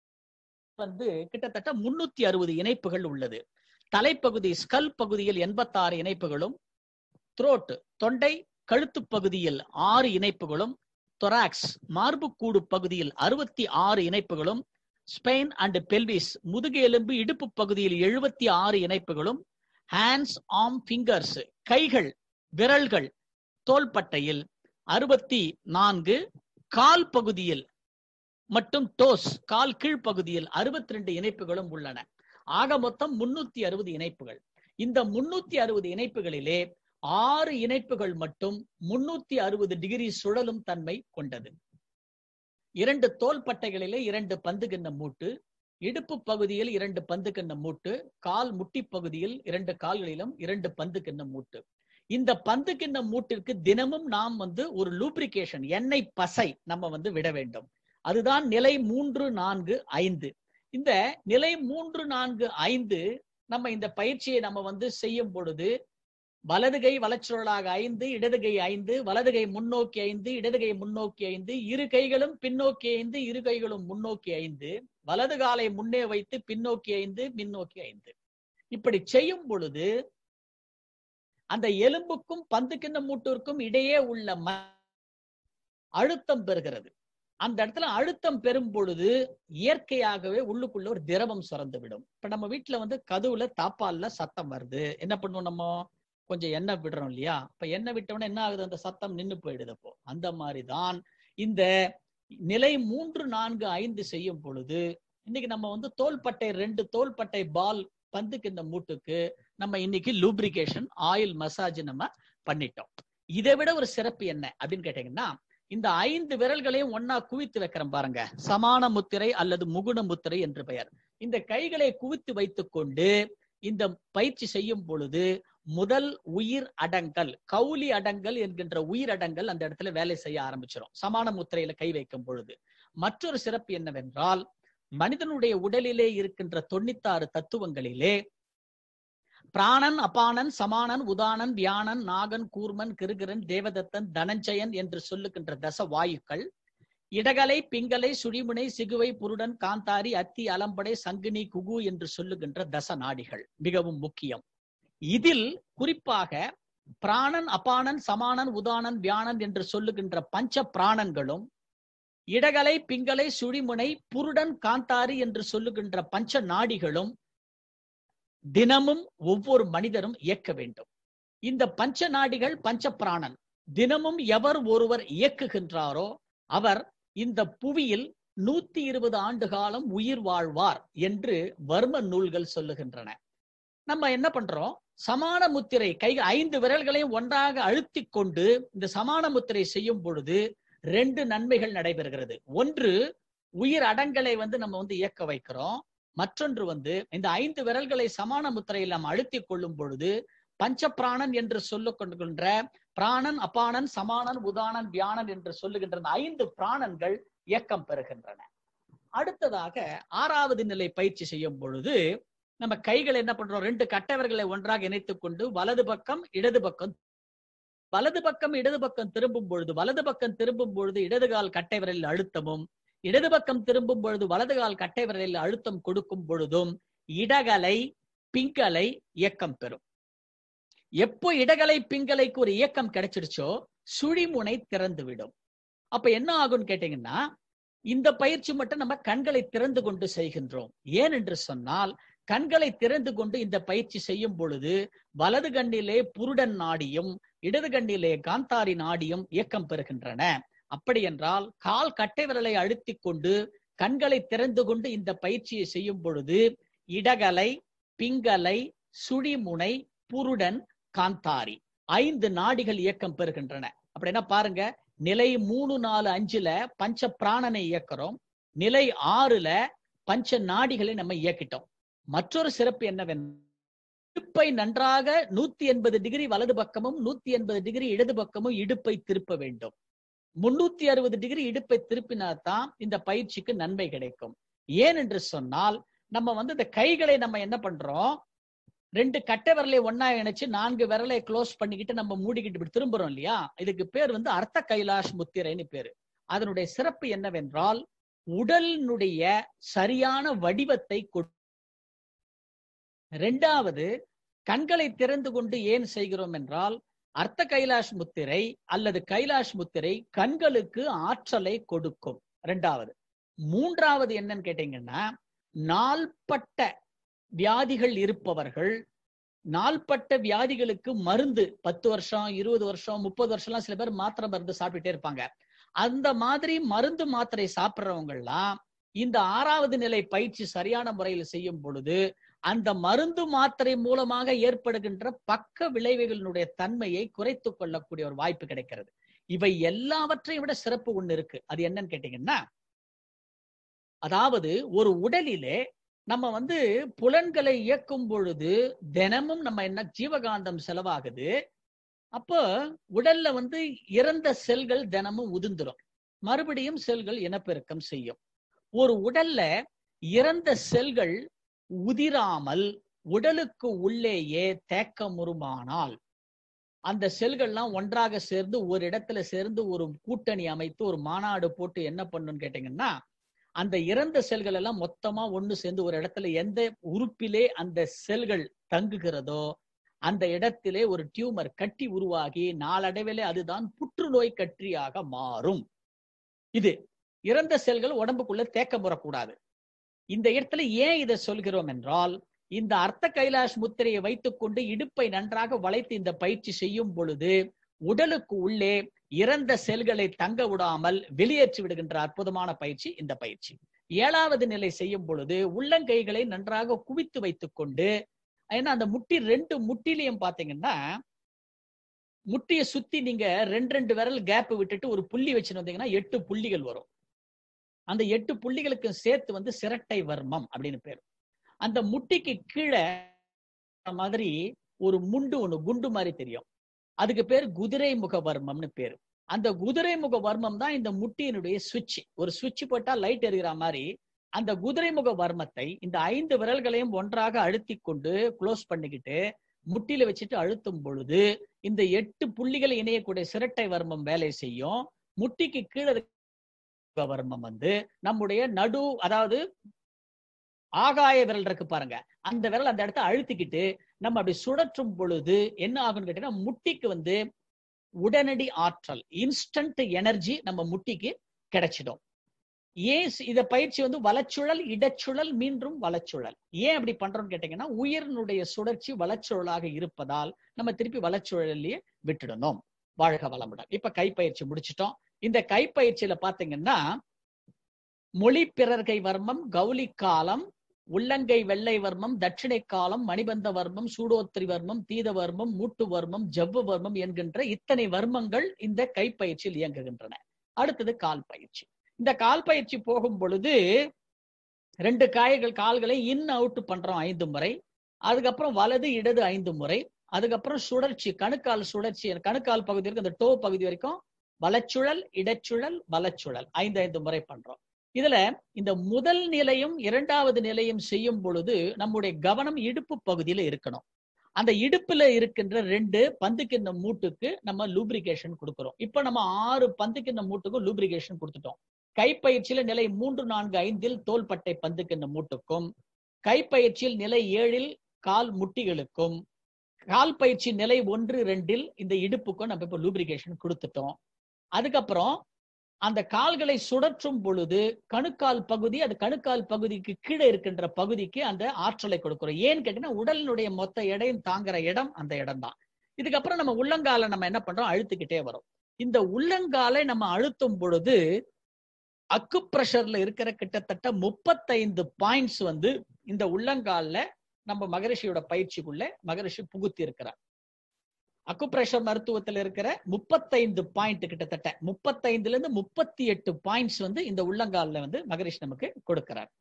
வந்து கிட்டத்தட்ட முன்னூத்தி அறுபது இணைப்புகள் உள்ளது தலைப்பகுதி ஸ்கல் பகுதியில் எண்பத்தாறு இணைப்புகளும் த்ரோட் தொண்டை கழுத்து பகுதியில் ஆறு இணைப்புகளும் தொராக்ஸ் மார்புக்கூடு பகுதியில் அறுபத்தி ஆறு இணைப்புகளும் ஸ்பெயின் அண்ட் பெல்விஸ் முதுகு எலும்பு இடுப்பு பகுதியில் எழுபத்தி ஆறு இணைப்புகளும் ஹேண்ட்ஸ் ஆம் ஃபிங்கர்ஸ் கைகள் விரல்கள் தோள்பட்டையில் அறுபத்தி நான்கு கால் பகுதியில் மற்றும் டோஸ் கால் கீழ் பகுதியில் அறுபத்தி ரெண்டு இணைப்புகளும் உள்ளன ஆக மொத்தம் முன்னூத்தி அறுபது இணைப்புகள் இந்த முன்னூத்தி அறுபது இணைப்புகளிலே ஆறு இணைப்புகள் மட்டும் முன்னூத்தி அறுபது டிகிரி சுழலும் தன்மை கொண்டது இரண்டு தோள்பட்டைகளிலே இரண்டு பந்து கிண்ண மூட்டு இடுப்பு பகுதியில் இரண்டு பந்து கிண்ண மூட்டு கால் முட்டி பகுதியில் இரண்டு கால்களிலும் இரண்டு பந்து கிண்ண மூட்டு இந்த பந்து கிண்ண மூட்டிற்கு தினமும் நாம் வந்து ஒரு லூப்ரிகேஷன் எண்ணெய் பசை நம்ம வந்து விட வேண்டும் அதுதான் நிலை மூன்று நான்கு ஐந்து இந்த நிலை மூன்று நான்கு ஐந்து நம்ம இந்த பயிற்சியை நம்ம வந்து செய்யும் பொழுது வலது கை வலச்சுழலாக ஐந்து இடது கை ஐந்து வலது கை முன்னோக்கி ஐந்து இடது கை முன்னோக்கி ஐந்து இரு கைகளும் பின்னோக்கி ஐந்து இரு கைகளும் முன்னோக்கி ஐந்து வலது காலை முன்னே வைத்து பின்னோக்கி ஐந்து பின்னோக்கி ஐந்து இப்படி செய்யும் பொழுது அந்த எலும்புக்கும் பந்து கிண்ண மூட்டிற்கும் இடையே உள்ள ம- அழுத்தம் பெறுகிறது அந்த இடத்துல அழுத்தம் பெறும் பொழுது இயற்கையாகவே உள்ளுக்குள்ள ஒரு திரவம் சுரந்து விடும் இப்ப நம்ம வீட்டுல வந்து கதவுல தாப்பால்ல சத்தம் வருது என்ன பண்ணுவோம் நம்ம கொஞ்சம் எண்ணெய் விடுறோம் இல்லையா இப்ப எண்ணெய் விட்டவொடனே என்ன ஆகுது அந்த சத்தம் நின்னு போயிடுது அப்போ அந்த மாதிரிதான் இந்த நிலை மூன்று நான்கு ஐந்து செய்யும் பொழுது இன்னைக்கு நம்ம வந்து தோள்பட்டை ரெண்டு தோள்பட்டை பால் பந்துக்கு இந்த மூட்டுக்கு நம்ம இன்னைக்கு லூப்ரிகேஷன் ஆயில் மசாஜ் நம்ம பண்ணிட்டோம் இதை விட ஒரு சிறப்பு என்ன அப்படின்னு கேட்டீங்கன்னா இந்த ஐந்து விரல்களையும் ஒன்னா குவித்து வைக்கிறோம் பாருங்க சமான முத்திரை அல்லது முகுண முத்திரை என்று பெயர் இந்த கைகளை குவித்து வைத்துக் கொண்டு இந்த பயிற்சி செய்யும் பொழுது முதல் உயிர் அடங்கல் கௌலி அடங்கல் என்கின்ற உயிர் அடங்கல் அந்த இடத்துல வேலை செய்ய ஆரம்பிச்சிடும் சமான முத்திரையில கை வைக்கும் பொழுது மற்றொரு சிறப்பு என்னவென்றால் மனிதனுடைய உடலிலே இருக்கின்ற தொண்ணூத்தாறு தத்துவங்களிலே பிராணன் அபானன் சமானன் உதானன் வியானன் நாகன் கூர்மன் கிருகிரன் தேவதத்தன் தனஞ்சயன் என்று சொல்லுகின்ற தச வாயுக்கள் இடகலை பிங்கலை சுழிமுனை சிகுவை புருடன் காந்தாரி அத்தி அலம்படை சங்கினி குகு என்று சொல்லுகின்ற தச நாடிகள் மிகவும் முக்கியம் இதில் குறிப்பாக பிராணன் அபானன் சமானன் உதானன் வியானன் என்று சொல்லுகின்ற பஞ்ச பிராணன்களும் இடகலை பிங்கலை சுழிமுனை புருடன் காந்தாரி என்று சொல்லுகின்ற பஞ்ச நாடிகளும் தினமும் ஒவ்வொரு மனிதரும் இயக்க வேண்டும் இந்த பஞ்ச நாடிகள் பஞ்ச பிராணன் தினமும் எவர் ஒருவர் இயக்குகின்றாரோ அவர் இந்த புவியில் நூத்தி இருபது ஆண்டு காலம் உயிர் வாழ்வார் என்று வர்ம நூல்கள் சொல்லுகின்றன நம்ம என்ன பண்றோம் சமான முத்திரை கை ஐந்து விரல்களையும் ஒன்றாக அழுத்தி கொண்டு இந்த சமான முத்திரை செய்யும் பொழுது ரெண்டு நன்மைகள் நடைபெறுகிறது ஒன்று உயிர் அடங்கலை வந்து நம்ம வந்து இயக்க வைக்கிறோம் மற்றொன்று வந்து இந்த ஐந்து விரல்களை சமான முத்திரையில் நாம் அழுத்திக் கொள்ளும் பொழுது பஞ்ச பிராணன் என்று சொல்லிக் கொண்டுகின்ற பிராணன் அபானன் சமானன் உதானன் வியானன் என்று சொல்லுகின்ற இந்த ஐந்து பிராணன்கள் இயக்கம் பெறுகின்றன அடுத்ததாக ஆறாவது நிலை பயிற்சி செய்யும் பொழுது நம்ம கைகளை என்ன பண்றோம் ரெண்டு கட்டவர்களை ஒன்றாக இணைத்துக் கொண்டு வலது பக்கம் இடது பக்கம் வலது பக்கம் இடது பக்கம் திரும்பும் பொழுது வலது பக்கம் திரும்பும் பொழுது இடது கால் கட்டை விரலில் அழுத்தமும் இடது பக்கம் திரும்பும் பொழுது வலது கால் கட்டை விரலில் அழுத்தம் கொடுக்கும் பொழுதும் இடகலை பிங்கலை இயக்கம் பெறும் எப்போ இடகலை பிங்கலைக்கு ஒரு இயக்கம் கிடைச்சிடுச்சோ சுழிமுனை திறந்து விடும் அப்ப என்ன ஆகும்னு கேட்டீங்கன்னா இந்த பயிற்சி மட்டும் நம்ம கண்களை திறந்து கொண்டு செய்கின்றோம் ஏன் என்று சொன்னால் கண்களை திறந்து கொண்டு இந்த பயிற்சி செய்யும் பொழுது வலது கண்ணிலே புருடன் நாடியும் இடது கண்ணிலே காந்தாரி நாடியும் இயக்கம் பெறுகின்றன அப்படி என்றால் கால் கட்டை விரலை அழுத்தி கொண்டு கண்களை திறந்து கொண்டு இந்த பயிற்சியை செய்யும் பொழுது இடகலை பிங்கலை சுழிமுனை புருடன் காந்தாரி ஐந்து நாடிகள் இயக்கம் பெறுகின்றன அப்படின்னா பாருங்க நிலை மூணு நாலு அஞ்சுல பஞ்ச பிராணனை இயக்கிறோம் நிலை ஆறுல பஞ்ச நாடிகளை நம்ம இயக்கிட்டோம் மற்றொரு சிறப்பு என்னவென்றால் இடுப்பை நன்றாக நூத்தி எண்பது டிகிரி வலது பக்கமும் நூத்தி எண்பது டிகிரி இடது பக்கமும் இடுப்பை திருப்ப வேண்டும் முன்னூத்தி அறுபது டிகிரி இடுப்பை திருப்பினாதான் இந்த பயிற்சிக்கு நன்மை கிடைக்கும் ஏன் என்று சொன்னால் நம்ம வந்து இந்த கைகளை நம்ம என்ன பண்றோம் ரெண்டு கட்டை விரலை ஒன்னா இணைச்சு நான்கு விரலை க்ளோஸ் பண்ணிக்கிட்டு நம்ம மூடிக்கிட்டு இப்படி திரும்புறோம் இல்லையா இதுக்கு பேர் வந்து அர்த்த கைலாஷ் முத்திரைன்னு பேரு அதனுடைய சிறப்பு என்னவென்றால் உடலினுடைய சரியான வடிவத்தை கொடு ரெண்டாவது கண்களை திறந்து கொண்டு ஏன் செய்கிறோம் என்றால் அர்த்த கைலாஷ் முத்திரை அல்லது கைலாஷ் முத்திரை கண்களுக்கு ஆற்றலை கொடுக்கும் ரெண்டாவது மூன்றாவது என்னன்னு கேட்டீங்கன்னா நாள்பட்ட வியாதிகள் இருப்பவர்கள் நாள்பட்ட வியாதிகளுக்கு மருந்து பத்து வருஷம் இருபது வருஷம் முப்பது வருஷம்லாம் சில பேர் மாத்திரை மருந்து சாப்பிட்டுட்டே இருப்பாங்க அந்த மாதிரி மருந்து மாத்திரை சாப்பிட்றவங்க எல்லாம் இந்த ஆறாவது நிலை பயிற்சி சரியான முறையில் செய்யும் பொழுது அந்த மருந்து மாத்திரை மூலமாக ஏற்படுகின்ற பக்க விளைவுகளினுடைய தன்மையை குறைத்துக் கொள்ளக்கூடிய ஒரு வாய்ப்பு கிடைக்கிறது இவை எல்லாவற்றையும் விட சிறப்பு ஒண்ணு இருக்கு அது என்னன்னு கேட்டீங்கன்னா அதாவது ஒரு உடலிலே நம்ம வந்து புலன்களை இயக்கும் பொழுது தினமும் நம்ம என்ன ஜீவகாந்தம் செலவாகுது அப்போ உடல்ல வந்து இறந்த செல்கள் தினமும் உதிர்ந்துரும் மறுபடியும் செல்கள் இனப்பெருக்கம் செய்யும் ஒரு உடல்ல இறந்த செல்கள் உதிராமல் உடலுக்கு உள்ளேயே தேக்கமுறுமானால் அந்த செல்கள்லாம் ஒன்றாக சேர்ந்து ஒரு இடத்துல சேர்ந்து ஒரு கூட்டணி அமைத்து ஒரு மாநாடு போட்டு என்ன பண்ணுன்னு கேட்டீங்கன்னா அந்த இறந்த செல்கள் எல்லாம் மொத்தமா ஒண்ணு சேர்ந்து ஒரு இடத்துல எந்த உறுப்பிலே அந்த செல்கள் தங்குகிறதோ அந்த இடத்திலே ஒரு டியூமர் கட்டி உருவாகி நாளடைவிலே அதுதான் புற்றுநோய் கட்டியாக மாறும் இது இறந்த செல்கள் உடம்புக்குள்ள தேக்கம் வரக்கூடாது இந்த இடத்துல ஏன் இதை சொல்கிறோம் என்றால் இந்த அர்த்த கைலாஷ் முத்திரையை வைத்துக்கொண்டு இடுப்பை நன்றாக வளைத்து இந்த பயிற்சி செய்யும் பொழுது உடலுக்கு உள்ளே இறந்த செல்களை தங்க விடாமல் வெளியேற்றி விடுகின்ற அற்புதமான பயிற்சி இந்த பயிற்சி ஏழாவது நிலை செய்யும் பொழுது உள்ளங்கைகளை நன்றாக குவித்து வைத்துக் கொண்டு ஏன்னா அந்த முட்டி ரெண்டு முட்டிலையும் பாத்தீங்கன்னா முட்டியை சுத்தி நீங்க ரெண்டு ரெண்டு விரல் கேப் விட்டுட்டு ஒரு புள்ளி வச்சுன்னு வந்தீங்கன்னா எட்டு புள்ளிகள் வரும் அந்த எட்டு புள்ளிகளுக்கு சேர்த்து வந்து சிரட்டை வர்மம் அப்படின்னு பேர் அந்த முட்டிக்கு கீழே மாதிரி ஒரு முண்டு ஒண்ணு குண்டு மாதிரி தெரியும் அதுக்கு பேர் குதிரை முக வர்மம்னு பேரு அந்த குதிரை முக வர்மம் தான் இந்த முட்டியினுடைய சுவிட்ச் ஒரு சுவிட்ச் போட்டா லைட் எரிகிற மாதிரி அந்த குதிரை முக வர்மத்தை இந்த ஐந்து விரல்களையும் ஒன்றாக அழுத்தி கொண்டு க்ளோஸ் பண்ணிக்கிட்டு முட்டியில வச்சுட்டு அழுத்தும் பொழுது இந்த எட்டு புள்ளிகளை இணையக்கூடிய சிரட்டை வர்மம் வேலை செய்யும் முட்டிக்கு கீழே இருக்க வர்மம் வந்து நம்முடைய நடு அதாவது ஆகாய விரல் இருக்கு பாருங்க அந்த விரல் அந்த இடத்த அழுத்திக்கிட்டு நம்ம அப்படி சுழற்றும் பொழுது என்ன ஆகும்னு கேட்டீங்கன்னா முட்டிக்கு வந்து உடனடி ஆற்றல் இன்ஸ்டன்ட் எனர்ஜி நம்ம முட்டிக்கு கிடைச்சிடும் ஏன் ஸ்- இத பயிற்சி வந்து வலச்சுழல் இடச்சுழல் மீண்டும் வலச்சுழல் ஏன் அப்படி பண்றோம்னு கேட்டீங்கன்னா உயிரினுடைய சுழற்சி வலச்சுழலாக இருப்பதால் நம்ம திருப்பி வலச்சுழலையே விட்டுடணும் வாழ்க வளமுடன் இப்ப கைப்பயிற்சி முடிச்சிட்டோம் இந்த கைப்பயிற்சியில பாத்தீங்கன்னா மொழி பிறர்கை வர்மம் கௌலி காலம் உள்ளங்கை வெள்ளை வர்மம் தட்சிணை காலம் மணிபந்த வர்மம் சூடோத்திரி வர்மம் தீத வர்மம் மூட்டு வர்மம் ஜவ்வு வர்மம் என்கின்ற இத்தனை வர்மங்கள் இந்த கைப்பயிற்சியில் இயங்குகின்றன அடுத்தது கால் பயிற்சி இந்த கால் பயிற்சி போகும் பொழுது ரெண்டு காய்கள் கால்களை இன் அவுட் பண்றோம் ஐந்து முறை அதுக்கப்புறம் வலது இடது ஐந்து முறை அதுக்கப்புறம் சுழற்சி கணுக்கால் சுழற்சி கணுக்கால் பகுதி வரைக்கும் அந்த டோ பகுதி வரைக்கும் வலச்சுழல் இடச்சுழல் வலச்சுழல் ஐந்து ஐந்து முறை பண்றோம் இதுல இந்த முதல் நிலையும் இரண்டாவது நிலையும் செய்யும் பொழுது நம்முடைய கவனம் இடுப்பு பகுதியில இருக்கணும் அந்த இடுப்புல இருக்கின்ற ரெண்டு பந்துக்கிண்ண மூட்டுக்கு நம்ம லூப்ரிகேஷன் கொடுக்கிறோம் இப்ப நம்ம ஆறு பந்துக்கிண்ண மூட்டுக்கும் லூப்ரிகேஷன் கொடுத்துட்டோம் கைப்பயிற்சியில நிலை மூன்று நான்கு ஐந்தில் தோள்பட்டை பந்துக்கிண்ண மூட்டுக்கும் கைப்பயிற்சியில் நிலை ஏழில் கால் முட்டிகளுக்கும் கால் பயிற்சி நிலை ஒன்று ரெண்டில் இந்த இடுப்புக்கும் நம்ம இப்ப லூப்ரிகேஷன் கொடுத்துட்டோம் அதுக்கப்புறம் அந்த கால்களை சுழற்றும் பொழுது கணுக்கால் பகுதி அது கணுக்கால் பகுதிக்கு கீழே இருக்கின்ற பகுதிக்கு அந்த ஆற்றலை கொடுக்கிறோம் ஏன்னு கேட்டீங்கன்னா உடலினுடைய மொத்த எடையும் தாங்குற இடம் அந்த இடம் தான் இதுக்கப்புறம் நம்ம உள்ளங்கால நம்ம என்ன பண்றோம் அழுத்திக்கிட்டே வரோம் இந்த உள்ளங்காலை நம்ம அழுத்தும் பொழுது அக்கு பிரஷர்ல இருக்கிற கிட்டத்தட்ட முப்பத்தைந்து பாயிண்ட்ஸ் வந்து இந்த உள்ளங்கால்ல நம்ம மகரிஷியோட பயிற்சிக்குள்ள மகரிஷி புகுத்தி இருக்கிறார் அக்குப்ரெஷர் மருத்துவத்துல இருக்கிற முப்பத்தைந்து பாயிண்ட் கிட்டத்தட்ட முப்பத்தைந்துல இருந்து முப்பத்தி எட்டு பாயிண்ட்ஸ் வந்து இந்த உள்ளங்கால்ல வந்து மகரிஷ் நமக்கு கொடுக்கிறார்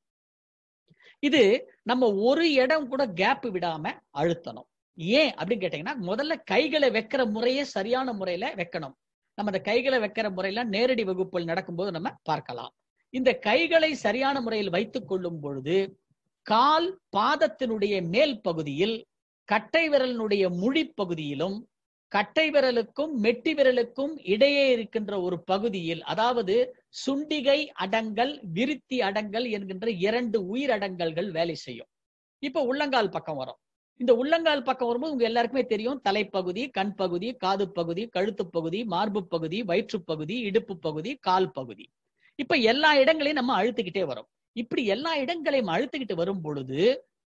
இது நம்ம ஒரு இடம் கூட கேப் விடாம அழுத்தணும் ஏன் அப்படின்னு கேட்டீங்கன்னா முதல்ல கைகளை வைக்கிற முறையே சரியான முறையில வைக்கணும் நம்ம இந்த கைகளை வைக்கிற முறையில நேரடி வகுப்புகள் நடக்கும்போது நம்ம பார்க்கலாம் இந்த கைகளை சரியான முறையில் வைத்துக் கொள்ளும் பொழுது கால் பாதத்தினுடைய மேல் பகுதியில் கட்டை விரலினுடைய முழி பகுதியிலும் கட்டை விரலுக்கும் மெட்டி விரலுக்கும் இடையே இருக்கின்ற ஒரு பகுதியில் அதாவது சுண்டிகை அடங்கல் விருத்தி அடங்கல் என்கின்ற இரண்டு உயிர் அடங்கல்கள் வேலை செய்யும் இப்ப உள்ளங்கால் பக்கம் வரும் இந்த உள்ளங்கால் பக்கம் வரும்போது உங்க எல்லாருக்குமே தெரியும் தலைப்பகுதி கண் பகுதி காது பகுதி கழுத்து பகுதி மார்பு பகுதி வயிற்று பகுதி இடுப்பு பகுதி கால் பகுதி இப்ப எல்லா இடங்களையும் நம்ம அழுத்திக்கிட்டே வரோம் இப்படி எல்லா இடங்களையும் அழுத்திக்கிட்டு வரும் பொழுது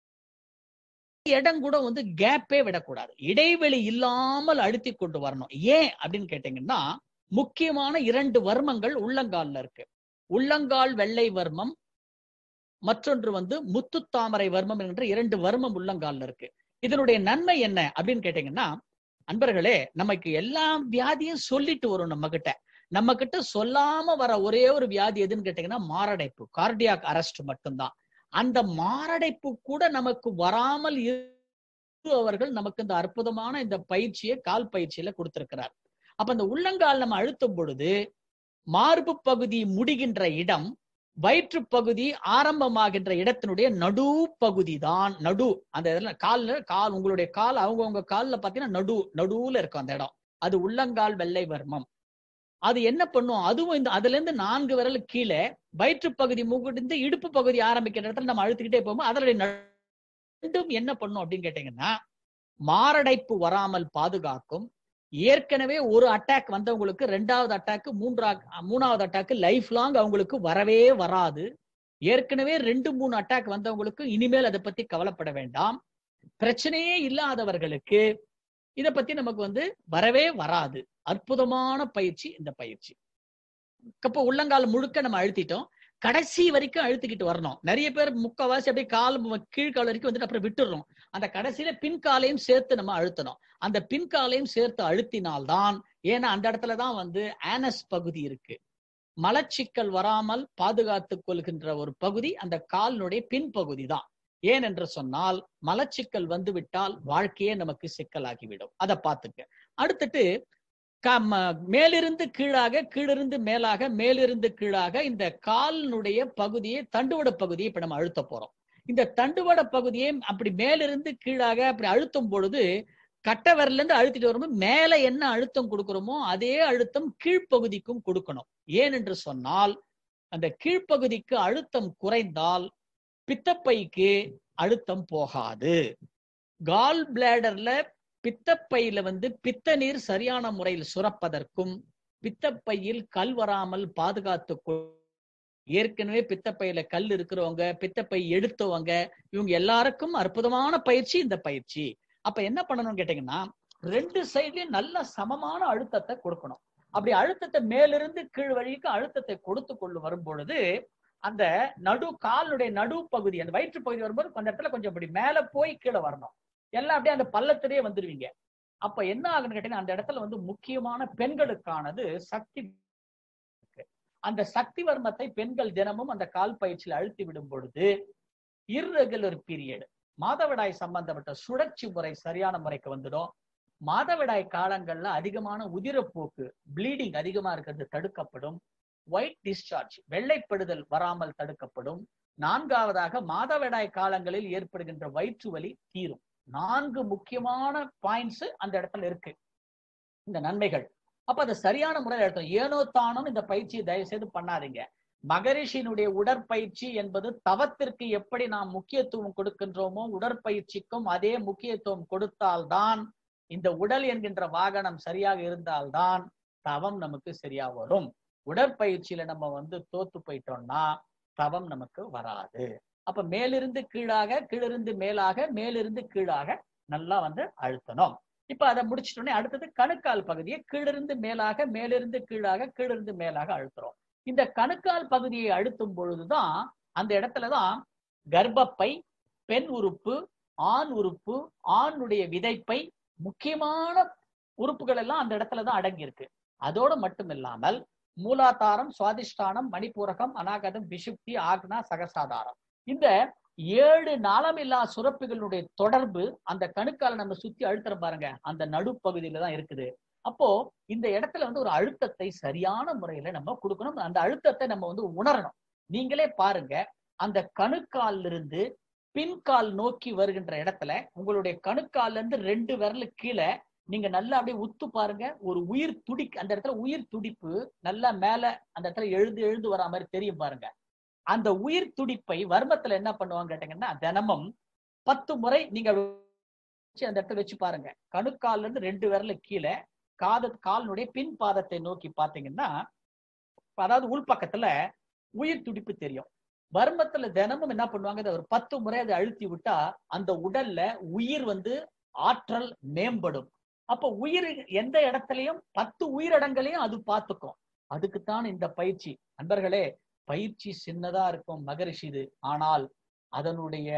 இடம் கூட வந்து கேப்பே விடக்கூடாது இடைவெளி இல்லாமல் அழுத்தி கொண்டு வரணும் ஏன் அப்படின்னு கேட்டீங்கன்னா முக்கியமான இரண்டு வர்மங்கள் உள்ளங்கால்ல இருக்கு உள்ளங்கால் வெள்ளை வர்மம் மற்றொன்று வந்து முத்துத்தாமரை வர்மம் என்கிற இரண்டு வர்மம் உள்ளங்கால்ல இருக்கு இதனுடைய நன்மை என்ன அப்படின்னு கேட்டீங்கன்னா அன்பர்களே நமக்கு எல்லா வியாதியும் சொல்லிட்டு வரும் நம்ம கிட்ட நம்ம கிட்ட சொல்லாம வர ஒரே ஒரு வியாதி எதுன்னு கேட்டீங்கன்னா மாரடைப்பு கார்டியாக் அரெஸ்ட் மட்டும்தான் அந்த மாரடைப்பு கூட நமக்கு வராமல் அவர்கள் நமக்கு இந்த அற்புதமான இந்த பயிற்சியை கால் பயிற்சியில கொடுத்திருக்கிறார் அப்ப இந்த உள்ளங்கால் நம்ம அழுத்தும் பொழுது மார்பு பகுதி முடிகின்ற இடம் வயிற்று பகுதி ஆரம்பமாகின்ற இடத்தினுடைய நடு பகுதி தான் நடு அந்த இதுல கால்ல கால் உங்களுடைய கால் அவங்கவுங்க கால்ல பாத்தீங்கன்னா நடு நடுவுல இருக்கும் அந்த இடம் அது உள்ளங்கால் வெள்ளை வர்மம் அது என்ன பண்ணும் அதுவும் இந்த அதுல இருந்து நான்கு விரல் கீழே வயிற்று பகுதி மூக்கிட்டு இடுப்பு பகுதி ஆரம்பிக்கிற இடத்துல நம்ம அழுத்திக்கிட்டே போகும்போது அதனுடைய ரெண்டும் என்ன பண்ணும் அப்படின்னு கேட்டீங்கன்னா மாரடைப்பு வராமல் பாதுகாக்கும் ஏற்கனவே ஒரு அட்டாக் வந்தவங்களுக்கு ரெண்டாவது அட்டாக் மூன்றா மூணாவது அட்டாக் லைஃப் லாங் அவங்களுக்கு வரவே வராது ஏற்கனவே ரெண்டு மூணு அட்டாக் வந்தவங்களுக்கு இனிமேல் அதை பத்தி கவலைப்பட வேண்டாம் பிரச்சனையே இல்லாதவர்களுக்கு இத பத்தி நமக்கு வந்து வரவே வராது அற்புதமான பயிற்சி இந்த பயிற்சி அப்போ உள்ளங்கால் முழுக்க நம்ம அழுத்திட்டோம் கடைசி வரைக்கும் அழுத்திக்கிட்டு வரணும் நிறைய பேர் முக்கவாசி அப்படியே கால் மு- கீழ்கால் வரைக்கும் வந்துட்டு அப்புறம் விட்டுடுறோம் அந்த கடைசியில பின்காலையும் சேர்த்து நம்ம அழுத்தணும் அந்த பின்காலையும் சேர்த்து அழுத்தினால்தான் ஏன்னா அந்த இடத்துலதான் வந்து ஆனஸ் பகுதி இருக்கு மலச்சிக்கல் வராமல் பாதுகாத்துக் கொள்கின்ற ஒரு பகுதி அந்த காலினுடைய பின்பகுதி தான் ஏன் என்று சொன்னால் மலச்சிக்கல் வந்து விட்டால் வாழ்க்கையே நமக்கு சிக்கலாகிவிடும் அதை பார்த்துக்க அடுத்துட்டு க- ம- மேலிருந்து கீழாக கீழிருந்து மேலாக மேலிருந்து கீழாக இந்த காலினுடைய பகுதியை தண்டுவட பகுதியை இப்ப நம்ம அழுத்த போறோம் இந்த தண்டுவட பகுதியை அப்படி மேலிருந்து கீழாக அப்படி அழுத்தும் பொழுது கட்டை விரல்ல இருந்து அழுத்திட்டு வரும்போது மேல என்ன அழுத்தம் கொடுக்கிறோமோ அதே அழுத்தம் கீழ்ப்பகுதிக்கும் கொடுக்கணும் ஏன் என்று சொன்னால் அந்த கீழ்ப்பகுதிக்கு அழுத்தம் குறைந்தால் பித்தப்பைக்கு அழுத்தம் போகாது கால் பிளேடர்ல பித்தப்பையில வந்து பித்த நீர் சரியான முறையில் சுரப்பதற்கும் பித்தப்பையில் கல் வராமல் பாதுகாத்து கொள்- ஏற்கனவே பித்தப்பையில கல் இருக்கிறவங்க பித்தப்பை எடுத்தவங்க இவங்க எல்லாருக்கும் அற்புதமான பயிற்சி இந்த பயிற்சி அப்ப என்ன பண்ணணும்னு கேட்டீங்கன்னா ரெண்டு சைட்லயும் நல்ல சமமான அழுத்தத்தை கொடுக்கணும் அப்படி அழுத்தத்தை மேலிருந்து கீழ் வழிக்கு அழுத்தத்தை கொடுத்து கொண்டு வரும் பொழுது அந்த நடு காலுடைய நடு பகுதி அந்த வயிற்று பகுதி வரும்போது அந்த இடத்துல கொஞ்சம் இப்படி மேல போய் கீழே வரணும் எல்லாம் அப்படியே அந்த பள்ளத்திலேயே வந்துருவீங்க அப்ப என்ன ஆகுன்னு கேட்டீங்கன்னா அந்த இடத்துல வந்து முக்கியமான பெண்களுக்கானது சக்தி இருக்கு. அந்த சக்தி வர்மத்தை பெண்கள் தினமும் அந்த கால் பயிற்சியில் அழுத்தி விடும் பொழுது இர்ரெகுலர் பீரியட் மாதவிடாய் சம்பந்தப்பட்ட சுழற்சி முறை சரியான முறைக்கு வந்துடும் மாதவிடாய் காலங்கள்ல அதிகமான உதிரப்போக்கு ப்ளீடிங் அதிகமா இருக்கிறது தடுக்கப்படும் ஒயிட் டிஸ்சார்ஜ் வெள்ளைப்படுதல் வராமல் தடுக்கப்படும் நான்காவதாக மாதவிடாய் காலங்களில் ஏற்படுகின்ற வயிற்று வலி தீரும் நான்கு முக்கியமான பாயிண்ட்ஸ் அந்த இடத்துல இருக்கு இந்த நன்மைகள் அப்ப அதை சரியான முறையில் எடுத்தோம் ஏனோ தானும் இந்த பயிற்சியை தயவு செய்து பண்ணாதீங்க மகரிஷியினுடைய உடற்பயிற்சி என்பது தவத்திற்கு எப்படி நாம் முக்கியத்துவம் கொடுக்கின்றோமோ உடற்பயிற்சிக்கும் அதே முக்கியத்துவம் கொடுத்தால்தான் இந்த உடல் என்கின்ற வாகனம் சரியாக இருந்தால்தான் தவம் நமக்கு சரியா வரும் உடற்பயிற்சியில நம்ம வந்து தோத்து போயிட்டோம்னா தவம் நமக்கு வராது அப்ப மேலிருந்து கீழாக கீழிருந்து மேலாக மேலிருந்து கீழாக நல்லா வந்து அழுத்தணும் இப்ப அதை முடிச்சிட்டோன்னே அடுத்தது கணுக்கால் பகுதியை கீழிருந்து மேலாக மேலிருந்து கீழாக கீழிருந்து மேலாக அழுத்துறோம் இந்த கணுக்கால் பகுதியை அழுத்தும் பொழுதுதான் அந்த இடத்துலதான் கர்ப்பப்பை பெண் உறுப்பு ஆண் உறுப்பு ஆணுடைய விதைப்பை முக்கியமான உறுப்புகள் எல்லாம் அந்த இடத்துலதான் அடங்கி இருக்கு அதோடு மட்டும் இல்லாமல் மூலாதாரம் சுவாதிஷ்டானம் மணிப்பூரகம் அநாகதம் விஷுப்தி ஆக்னா சகசாதாரம் இந்த ஏழு நாளமில்லா சுரப்பிகளுடைய தொடர்பு அந்த கணுக்கால நம்ம சுத்தி அழுத்துற பாருங்க அந்த நடுப்பகுதியில தான் இருக்குது அப்போ இந்த இடத்துல வந்து ஒரு அழுத்தத்தை சரியான முறையில நம்ம கொடுக்கணும் அந்த அழுத்தத்தை நம்ம வந்து உணரணும் நீங்களே பாருங்க அந்த கணுக்கால்ல இருந்து பின்கால் நோக்கி வருகின்ற இடத்துல உங்களுடைய கணுக்கால்ல இருந்து ரெண்டு விரலு கீழே நீங்க நல்லா அப்படியே உத்து பாருங்க ஒரு உயிர் துடி அந்த இடத்துல உயிர் துடிப்பு நல்லா மேல அந்த இடத்துல எழுந்து எழுந்து வரா மாதிரி தெரியும் பாருங்க அந்த உயிர் துடிப்பை வர்மத்துல என்ன பண்ணுவாங்க கேட்டீங்கன்னா தினமும் பத்து முறை நீங்க வச்சு அந்த இடத்துல வச்சு பாருங்க கணுக்கால்ல இருந்து ரெண்டு விரல கீழே காத காலினுடைய பின் பாதத்தை நோக்கி பாத்தீங்கன்னா அதாவது உள்பக்கத்துல உயிர் துடிப்பு தெரியும் வர்மத்துல தினமும் என்ன பண்ணுவாங்க இதை ஒரு பத்து முறை அதை அழுத்தி விட்டா அந்த உடல்ல உயிர் வந்து ஆற்றல் மேம்படும் அப்ப உயிர் எந்த இடத்துலயும் பத்து உயிரிடங்களையும் அது பார்த்துக்கும் அதுக்குத்தான் இந்த பயிற்சி நண்பர்களே பயிற்சி சின்னதா இருக்கும் மகரிஷி இது ஆனால் அதனுடைய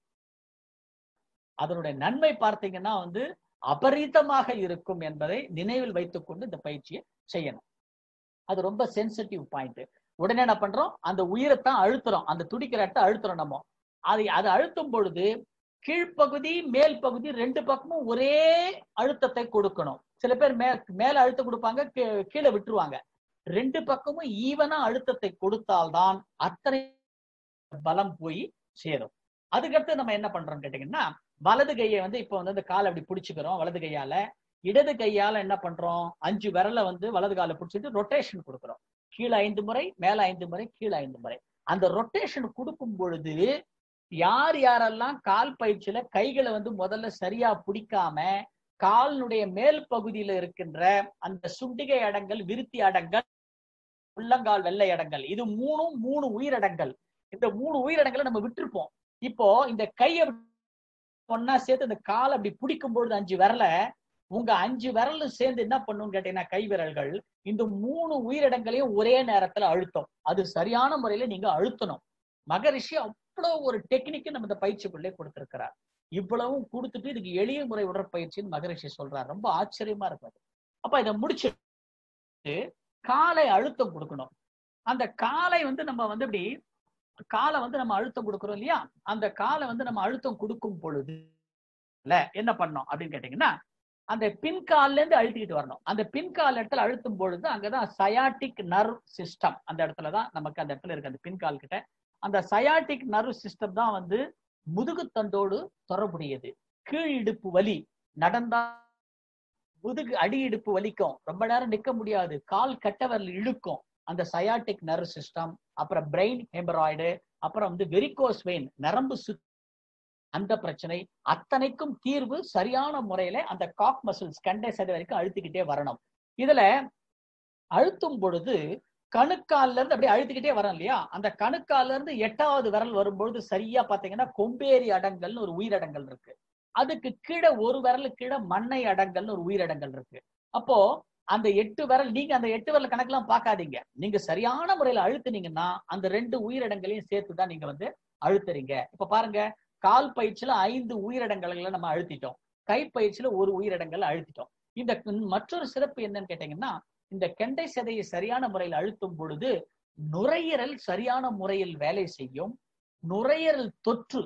அதனுடைய நன்மை பார்த்தீங்கன்னா வந்து அபரீதமாக இருக்கும் என்பதை நினைவில் வைத்துக்கொண்டு இந்த பயிற்சியை செய்யணும் அது ரொம்ப சென்சிட்டிவ் பாயிண்ட் உடனே என்ன பண்றோம் அந்த உயிரைத்தான் அழுத்துறோம் அந்த துடிக்கிற இடத்த அழுத்துறோம் நம்ம அதை அதை அழுத்தும் பொழுது கீழ்ப்பகுதி மேல் பகுதி ரெண்டு பக்கமும் ஒரே அழுத்தத்தை கொடுக்கணும் சில பேர் மே மேல அழுத்தம் கொடுப்பாங்க கீ- கீழே விட்டுருவாங்க ரெண்டு பக்கமும் ஈவனா அழுத்தத்தை கொடுத்தால்தான் அத்தனை பலம் போய் சேரும் அதுக்கடுத்து நம்ம என்ன பண்றோம் கேட்டீங்கன்னா வலது கையை வந்து இப்போ வந்து இந்த காலை அப்படி பிடிச்சுக்கிறோம் வலது கையால இடது கையால என்ன பண்றோம் அஞ்சு விரல வந்து வலது காலை பிடிச்சிட்டு ரொட்டேஷன் கொடுக்குறோம் கீழே ஐந்து முறை மேல ஐந்து முறை கீழே ஐந்து முறை அந்த ரொட்டேஷன் கொடுக்கும் பொழுது யார் யாரெல்லாம் கால் பயிற்சியில கைகளை வந்து முதல்ல சரியா பிடிக்காம காலினுடைய மேல் பகுதியில இருக்கின்ற அந்த சுண்டிகை அடங்கல் விருத்தி அடங்கல் உள்ளங்கால் வெள்ளை அடங்கல் இது மூணும் மூணு உயிரடங்கல் இந்த மூணு உயிரினங்களை நம்ம விட்டுருப்போம் இப்போ இந்த கையை ஒன்னா சேர்த்து இந்த காலை அப்படி பிடிக்கும் பொழுது அஞ்சு விரல உங்க அஞ்சு விரலும் சேர்ந்து என்ன பண்ணும் கேட்டீங்கன்னா கை விரல்கள் இந்த மூணு உயிரிடங்களையும் ஒரே நேரத்துல அழுத்தம் அது சரியான முறையில நீங்க அழுத்தணும் மகரிஷி அவ்வளவு ஒரு டெக்னிக்கு நம்ம இந்த பயிற்சிக்குள்ளே கொடுத்திருக்கிறார் இவ்வளவும் கொடுத்துட்டு இதுக்கு எளிய முறை உடற்பயிற்சின்னு மகரிஷி சொல்றார் ரொம்ப ஆச்சரியமா இருப்பாரு அப்ப இதை முடிச்சுட்டு காலை அழுத்தம் கொடுக்கணும் அந்த காலை வந்து நம்ம வந்து இப்படி காலை வந்து நம்ம அழுத்தம் கொடுக்குறோம் இல்லையா அந்த காலை வந்து நம்ம அழுத்தம் கொடுக்கும் பொழுது இல்ல என்ன பண்ணோம் அப்படின்னு கேட்டீங்கன்னா அந்த பின்கால்ல இருந்து அழுத்திக்கிட்டு வரணும் அந்த பின்கால் இடத்துல அழுத்தும் பொழுது அங்கதான் சயாட்டிக் நர்வ் சிஸ்டம் அந்த இடத்துலதான் நமக்கு அந்த இடத்துல இருக்கு அந்த பின்கால் கிட்ட அந்த சயாட்டிக் நர்வ் சிஸ்டம் தான் வந்து முதுகுத்தண்டோடு தொடர்புடையது கீழ் இடுப்பு வலி நடந்தா முதுகு அடி இடுப்பு வலிக்கும் ரொம்ப நேரம் நிக்க முடியாது கால் கட்டவரில் இழுக்கும் அந்த சயாட்டிக் நர்வ் சிஸ்டம் அப்புறம் பிரெயின் ஹெம்பராய்டு அப்புறம் வந்து வெரிகோஸ் வெயின் நரம்பு சு அந்த பிரச்சனை அத்தனைக்கும் தீர்வு சரியான முறையில அந்த காக் மசில்ஸ் கண்டை சதை வரைக்கும் அழுத்திக்கிட்டே வரணும் இதுல அழுத்தும் பொழுது கணுக்கால்ல இருந்து அப்படியே அழுத்திக்கிட்டே வரோம் இல்லையா அந்த கணுக்கால்ல இருந்து எட்டாவது விரல் வரும்பொழுது சரியா பாத்தீங்கன்னா கொம்பேரி அடங்கல்னு ஒரு உயிரடங்கல் இருக்கு அதுக்கு கீழே ஒரு விரலு கீழே மண்ணை அடங்கல்னு ஒரு உயிரடங்கல் இருக்கு அப்போ அந்த எட்டு விரல் நீங்க அந்த எட்டு விரல் கணக்கெல்லாம் பார்க்காதீங்க நீங்க சரியான முறையில அழுத்துனீங்கன்னா அந்த ரெண்டு உயிரிடங்களையும் சேர்த்து தான் நீங்க வந்து அழுத்துறீங்க இப்ப பாருங்க கால் பயிற்சியில ஐந்து உயிரிடங்களை நம்ம அழுத்திட்டோம் கை பயிற்சியில ஒரு உயிரிடங்கள் அழுத்திட்டோம் இந்த மற்றொரு சிறப்பு என்னன்னு கேட்டீங்கன்னா இந்த கெண்டை சதையை சரியான முறையில் அழுத்தும் பொழுது நுரையீரல் சரியான முறையில் வேலை செய்யும் நுரையீரல் தொற்று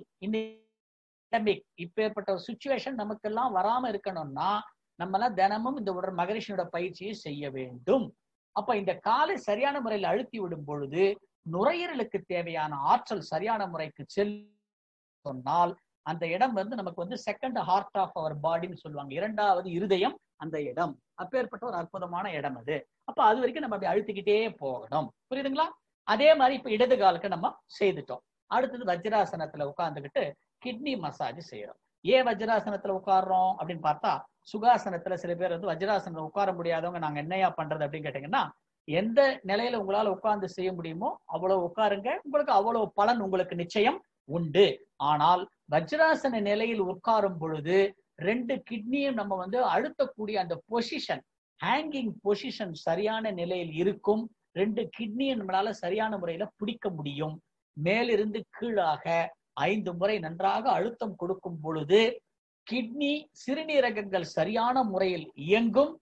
இன்னைக்கு இப்பேற்பட்ட ஒரு சுச்சுவேஷன் நமக்கெல்லாம் வராம இருக்கணும்னா நம்மளாம் தினமும் இந்த உடல் மகரிஷியோட பயிற்சியை செய்ய வேண்டும் அப்ப இந்த காலை சரியான முறையில் அழுத்தி விடும் பொழுது நுரையீரலுக்கு தேவையான ஆற்றல் சரியான முறைக்கு செல் சொன்னால் அந்த இடம் வந்து நமக்கு வந்து செகண்ட் ஹார்ட் ஆஃப் அவர் பாடின்னு சொல்லுவாங்க இரண்டாவது இருதயம் அந்த இடம் அப்பேற்பட்ட ஒரு அற்புதமான இடம் அது அப்ப அது வரைக்கும் நம்ம அப்படி அழுத்திக்கிட்டே போகணும் புரியுதுங்களா அதே மாதிரி இப்ப இடது காலுக்கு நம்ம செய்துட்டோம் அடுத்தது வஜ்ராசனத்துல உட்கார்ந்துக்கிட்டு கிட்னி மசாஜ் செய்யறோம் ஏன் வஜ்ராசனத்துல உட்காடுறோம் அப்படின்னு பார்த்தா சுகாசனத்துல சில பேர் வந்து வஜ்ராசனத்துல உட்கார முடியாதவங்க நாங்க என்னையா பண்றது அப்படின்னு கேட்டீங்கன்னா எந்த நிலையில உங்களால உட்கார்ந்து செய்ய முடியுமோ அவ்வளவு உட்காருங்க உங்களுக்கு அவ்வளவு பலன் உங்களுக்கு நிச்சயம் உண்டு ஆனால் வஜ்ராசன நிலையில் உட்காரும் பொழுது ரெண்டு கிட்னியும் நம்ம வந்து அழுத்தக்கூடிய அந்த பொசிஷன் ஹேங்கிங் பொசிஷன் சரியான நிலையில் இருக்கும் ரெண்டு கிட்னியும் நம்மளால சரியான முறையில பிடிக்க முடியும் மேலிருந்து கீழாக ஐந்து முறை நன்றாக அழுத்தம் கொடுக்கும் பொழுது கிட்னி சிறுநீரகங்கள் சரியான முறையில் இயங்கும்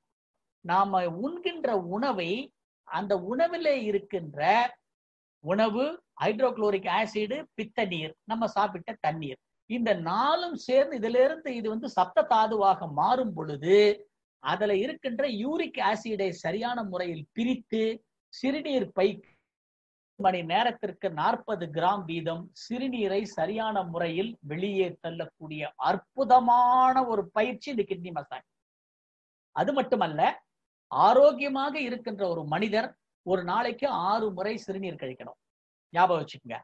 நாம உண்கின்ற உணவை அந்த உணவிலே இருக்கின்ற உணவு ஹைட்ரோகுளோரிக் ஆசிடு பித்த நீர் நம்ம சாப்பிட்ட தண்ணீர் இந்த நாளும் சேர்ந்து இதுல இருந்து இது வந்து சப்த தாதுவாக மாறும் பொழுது அதுல இருக்கின்ற யூரிக் ஆசிடை சரியான முறையில் பிரித்து சிறுநீர் பை மணி நேரத்திற்கு நாற்பது கிராம் வீதம் சிறுநீரை சரியான முறையில் வெளியே தள்ளக்கூடிய அற்புதமான ஒரு பயிற்சி இந்த கிட்னி மசாஜ் அது மட்டுமல்ல ஆரோக்கியமாக இருக்கின்ற ஒரு மனிதர் ஒரு நாளைக்கு ஆறு முறை சிறுநீர் கழிக்கணும் ஞாபகம் வச்சுக்கோங்க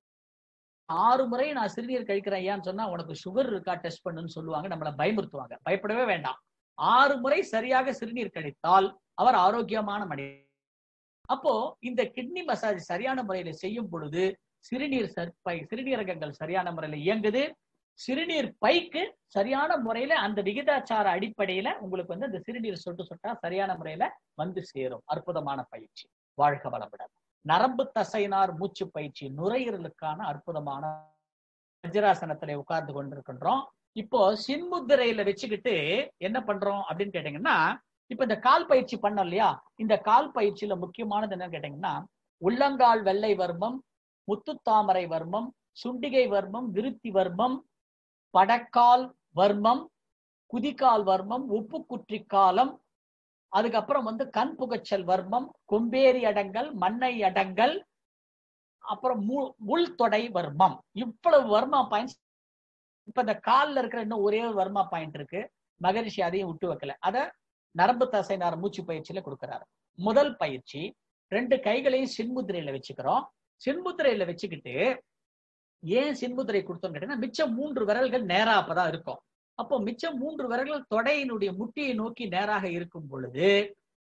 ஆறு முறை நான் சிறுநீர் கழிக்கிறேன் ஏன்னு சொன்னா உனக்கு சுகர் இருக்கா டெஸ்ட் பண்ணுன்னு சொல்லுவாங்க நம்மளை பயமுறுத்துவாங்க பயப்படவே வேண்டாம் ஆறு முறை சரியாக சிறுநீர் கழித்தால் அவர் ஆரோக்கியமான மனிதர் அப்போ இந்த கிட்னி மசாஜ் சரியான முறையில செய்யும் பொழுது சிறுநீர் பை சிறுநீரகங்கள் சரியான முறையில இயங்குது சிறுநீர் பைக்கு சரியான முறையில அந்த விகிதாச்சார அடிப்படையில உங்களுக்கு வந்து அந்த சிறுநீர் சொட்டு சொட்டா சரியான முறையில வந்து சேரும் அற்புதமான பயிற்சி வாழ்க வளமுடன் நரம்பு தசைனார் மூச்சு பயிற்சி நுரையீரலுக்கான அற்புதமான வஜ்ராசனத்துல உட்கார்ந்து கொண்டிருக்கின்றோம் இப்போ சின்முத்திரையில வச்சுக்கிட்டு என்ன பண்றோம் அப்படின்னு கேட்டீங்கன்னா இப்ப இந்த கால் பயிற்சி பண்ணோம் இல்லையா இந்த கால் பயிற்சியில முக்கியமானது என்னன்னு கேட்டீங்கன்னா உள்ளங்கால் வெள்ளை வர்மம் முத்துத்தாமரை வர்மம் சுண்டிகை வர்மம் விருத்தி வர்மம் படக்கால் வர்மம் குதிக்கால் வர்மம் உப்பு குற்றி காலம் அதுக்கப்புறம் வந்து கண் புகச்சல் வர்மம் கொம்பேரி அடங்கல் மண்ணை அடங்கல் அப்புறம் உள் தொடை வர்மம் இவ்வளவு வர்மா பாயிண்ட்ஸ் இப்ப இந்த கால்ல இருக்கிற இன்னும் ஒரே ஒரு வர்மா பாயிண்ட் இருக்கு மகரிஷி அதையும் விட்டு வைக்கல அத நரம்பு தசைனார் மூச்சு பயிற்சியில கொடுக்கிறாரு முதல் பயிற்சி ரெண்டு கைகளையும் சின்முத்திரையில வச்சுக்கிறோம் சின்முத்திரையில வச்சுக்கிட்டு ஏன் சின்முத்திரை கொடுத்தோம் கேட்டீங்கன்னா மிச்சம் மூன்று விரல்கள் நேரா அப்பதான் இருக்கும் அப்போ மிச்சம் மூன்று விரல்கள் தொடையினுடைய முட்டியை நோக்கி நேராக இருக்கும் பொழுது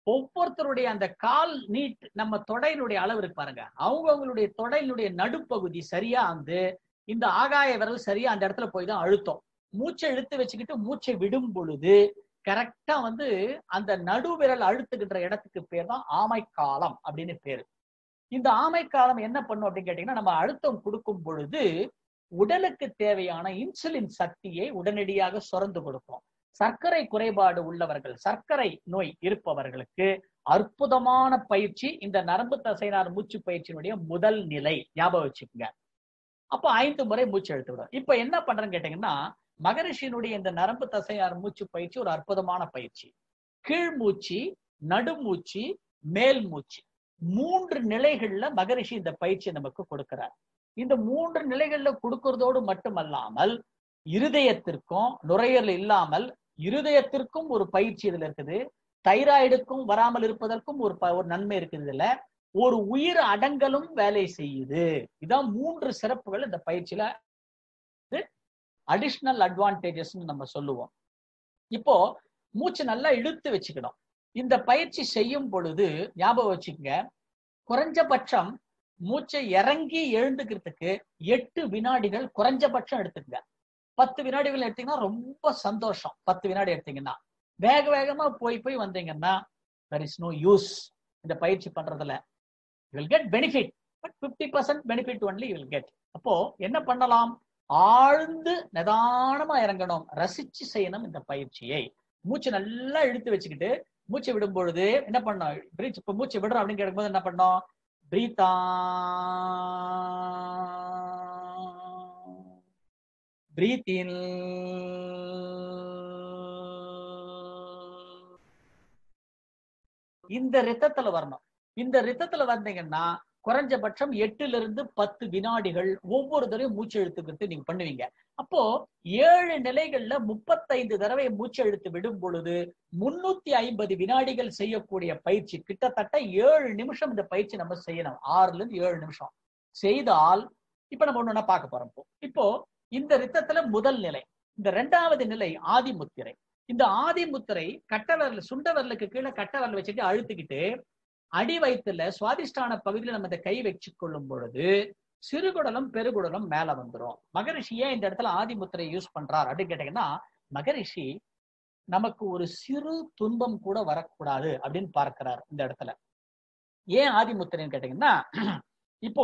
ஒவ்வொருத்தருடைய அந்த கால் நீட் நம்ம தொடையினுடைய அளவு இருக்கு பாருங்க அவங்கவுங்களுடைய தொடையினுடைய நடுப்பகுதி சரியா வந்து இந்த ஆகாய விரல் சரியா அந்த இடத்துல போய் தான் அழுத்தம் மூச்சை இழுத்து வச்சுக்கிட்டு மூச்சை விடும் பொழுது கரெக்டா வந்து அந்த நடுவிரல் அழுத்துக்கின்ற இடத்துக்கு பேர் தான் ஆமைக்காலம் அப்படின்னு பேரு இந்த ஆமைக்காலம் என்ன பண்ணும் அப்படின்னு கேட்டீங்கன்னா நம்ம அழுத்தம் கொடுக்கும் பொழுது உடலுக்கு தேவையான இன்சுலின் சக்தியை உடனடியாக சுரந்து கொடுக்கும் சர்க்கரை குறைபாடு உள்ளவர்கள் சர்க்கரை நோய் இருப்பவர்களுக்கு அற்புதமான பயிற்சி இந்த நரம்பு தசைனார் மூச்சு பயிற்சியினுடைய முதல் நிலை ஞாபகம் வச்சுக்கோங்க அப்ப ஐந்து முறை மூச்சு எழுத்து விடும் இப்ப என்ன பண்றேன்னு கேட்டீங்கன்னா மகரிஷியினுடைய இந்த நரம்பு தசையார் மூச்சு பயிற்சி ஒரு அற்புதமான பயிற்சி கீழ் மூச்சு நடுமூச்சு மேல் மூச்சு மூன்று நிலைகள்ல மகரிஷி இந்த பயிற்சி நமக்கு கொடுக்கிறார் இந்த மூன்று நிலைகள்ல கொடுக்கறதோடு மட்டுமல்லாமல் இருதயத்திற்கும் நுரையீரல் இல்லாமல் இருதயத்திற்கும் ஒரு பயிற்சி இதுல இருக்குது தைராய்டுக்கும் வராமல் இருப்பதற்கும் ஒரு ப- ஒரு நன்மை இருக்குது இதுல ஒரு உயிர் அடங்கலும் வேலை செய்யுது இதான் மூன்று சிறப்புகள் இந்த பயிற்சியில அடிஷ்னல் அட்வான்டேஜஸ் நம்ம சொல்லுவோம் இப்போ மூச்சு நல்லா இழுத்து வச்சுக்கணும் இந்த பயிற்சி செய்யும் பொழுது ஞாபகம் வச்சுக்கங்க குறைஞ்சபட்சம் மூச்சை இறங்கி எழுந்துக்கிறதுக்கு எட்டு வினாடிகள் குறைஞ்சபட்சம் எடுத்துக்கங்க பத்து வினாடிகள் எடுத்தீங்கன்னா ரொம்ப சந்தோஷம் பத்து வினாடி எடுத்தீங்கன்னா வேக வேகமா போய் போய் வந்தீங்கன்னா there இஸ் நோ யூஸ் இந்த பயிற்சி பண்றதுல will get benefit but fifty percent benefit only will get அப்போ என்ன பண்ணலாம் ஆழ்ந்து நிதானமா இறங்கணும் ரசிச்சு செய்யணும் இந்த பயிற்சியை மூச்சு நல்லா இழுத்து வச்சுக்கிட்டு மூச்சை விடும் பொழுது என்ன பண்ணோம் பிரீச் இப்ப மூச்சை விடுறோம் அப்படின்னு கேட்கும்போது என்ன பண்ணோம் பிரீத்தா பிரீத் இன் இந்த ரித்தத்துல வரணும் இந்த ரித்தத்துல வந்தீங்கன்னா குறைஞ்சபட்சம் எட்டுல இருந்து பத்து வினாடிகள் ஒவ்வொரு தடவையும் மூச்சு இழுத்துக்கிறது நீங்க பண்ணுவீங்க அப்போ ஏழு நிலைகள்ல முப்பத்தைந்து தடவை மூச்சு இழுத்து விடும் பொழுது முன்னூத்தி ஐம்பது வினாடிகள் செய்யக்கூடிய பயிற்சி கிட்டத்தட்ட ஏழு நிமிஷம் இந்த பயிற்சி நம்ம செய்யணும் ஆறுல இருந்து ஏழு நிமிஷம் செய்தால் இப்ப நம்ம ஒண்ணு பார்க்க போறோம் இப்போ. இப்போ இந்த ரித்தத்துல முதல் நிலை இந்த ரெண்டாவது நிலை ஆதிமுத்திரை இந்த ஆதிமுத்திரை கட்டவரல் சுண்டவரலுக்கு கீழே கட்டவரல் வச்சுட்டு அழுத்திக்கிட்டு அடி வயிற்றுல சுவாதிஷ்டான பகுதியில நம்ம இந்த கை வச்சு கொள்ளும் பொழுது சிறுகுடலும் பெருகுடலும் மேல வந்துரும் மகரிஷி ஏன் இந்த இடத்துல ஆதிமுத்திரை யூஸ் பண்றார் அப்படின்னு கேட்டீங்கன்னா மகரிஷி நமக்கு ஒரு சிறு துன்பம் கூட வரக்கூடாது அப்படின்னு பார்க்கிறார் இந்த இடத்துல ஏன் ஆதிமுத்திரைன்னு கேட்டீங்கன்னா இப்போ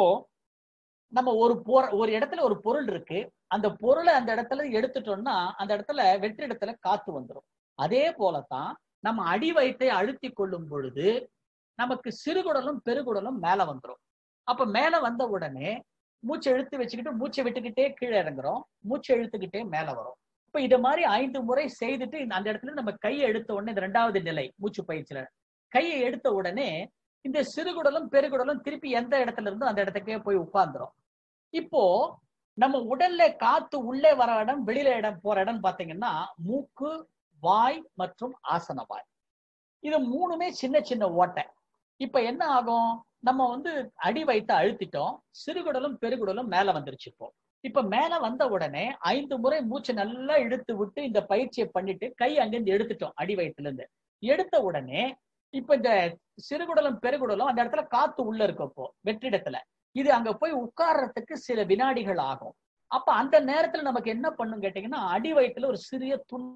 நம்ம ஒரு பொற ஒரு இடத்துல ஒரு பொருள் இருக்கு அந்த பொருளை அந்த இடத்துல எடுத்துட்டோம்னா அந்த இடத்துல வெற்றிடத்துல காத்து வந்துடும் அதே போலதான் நம்ம அடி வயிற்றை அழுத்தி கொள்ளும் பொழுது நமக்கு சிறுகுடலும் பெருகுடலும் மேல வந்துடும் அப்ப மேல வந்த உடனே மூச்சை இழுத்து வச்சுக்கிட்டு மூச்சை விட்டுக்கிட்டே கீழே இறங்குறோம் மூச்சை இழுத்துக்கிட்டே மேல வரும் இப்ப இது மாதிரி ஐந்து முறை செய்துட்டு இந்த- அந்த இடத்துல நம்ம கையை எடுத்த உடனே இந்த ரெண்டாவது நிலை மூச்சு பயிற்சியில கையை எடுத்த உடனே இந்த சிறுகுடலும் பெருகுடலும் திருப்பி எந்த இடத்துல இருந்தோ அந்த இடத்துக்கே போய் உட்கார்ந்துரும் இப்போ நம்ம உடல்ல காத்து உள்ளே வர இடம் வெளியில இடம் போற இடம் பாத்தீங்கன்னா மூக்கு வாய் மற்றும் ஆசன வாய் இது மூணுமே சின்ன சின்ன ஓட்டை இப்ப என்ன ஆகும் நம்ம வந்து அடி வைத்து அழுத்திட்டோம் சிறுகுடலும் பெருகுடலும் மேல வந்துருச்சு இப்போ இப்ப மேல வந்த உடனே ஐந்து முறை மூச்சு நல்லா இழுத்து விட்டு இந்த பயிற்சியை பண்ணிட்டு கை அங்கிருந்து எடுத்துட்டோம் அடி வயிற்றுல இருந்து எடுத்த உடனே இப்ப இந்த சிறுகுடலும் பெருகுடலும் அந்த இடத்துல காத்து உள்ள இருக்கு இப்போ வெற்றிடத்துல இது அங்க போய் உட்கார்றதுக்கு சில வினாடிகள் ஆகும் அப்ப அந்த நேரத்துல நமக்கு என்ன பண்ணும் கேட்டீங்கன்னா அடி வயிற்றுல ஒரு சிறிய துன்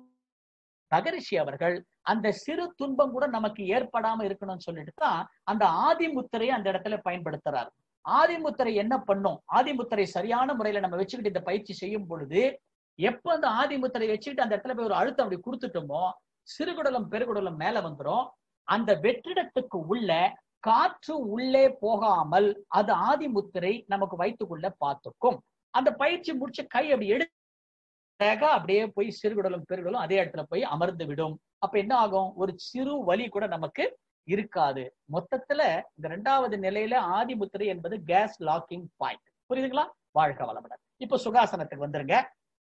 மகரிஷி அவர்கள் அந்த சிறு துன்பம் கூட நமக்கு ஏற்படாம இருக்கணும்னு சொல்லிட்டு தான் அந்த ஆதிமுத்திரையை அந்த இடத்துல பயன்படுத்துறார் ஆதிமுத்திரை என்ன பண்ணும் ஆதிமுத்திரை சரியான முறையில நம்ம வச்சுக்கிட்டு இந்த பயிற்சி செய்யும் பொழுது எப்ப அந்த ஆதிமுத்திரை வச்சுக்கிட்டு அந்த இடத்துல போய் ஒரு அழுத்தம் அப்படி கொடுத்துட்டோமோ சிறுகுடலும் பெருகுடலும் மேல வந்துரும் அந்த வெற்றிடத்துக்கு உள்ள காற்று உள்ளே போகாமல் அது ஆதிமுத்திரை நமக்கு வைத்துக்குள்ள பார்த்துக்கும் அந்த பயிற்சி முடிச்சு கை அப்படி எடுத்து அழகா அப்படியே போய் சிறுகுடலும் பெருகுடலும் அதே இடத்துல போய் அமர்ந்து விடும் அப்ப என்ன ஆகும் ஒரு சிறு வலி கூட நமக்கு இருக்காது மொத்தத்துல இந்த ரெண்டாவது நிலையில ஆதிமுத்திரை என்பது கேஸ் லாக்கிங் பாயிண்ட் புரியுதுங்களா வாழ்க வளமுடன் இப்ப சுகாசனத்துக்கு வந்துருங்க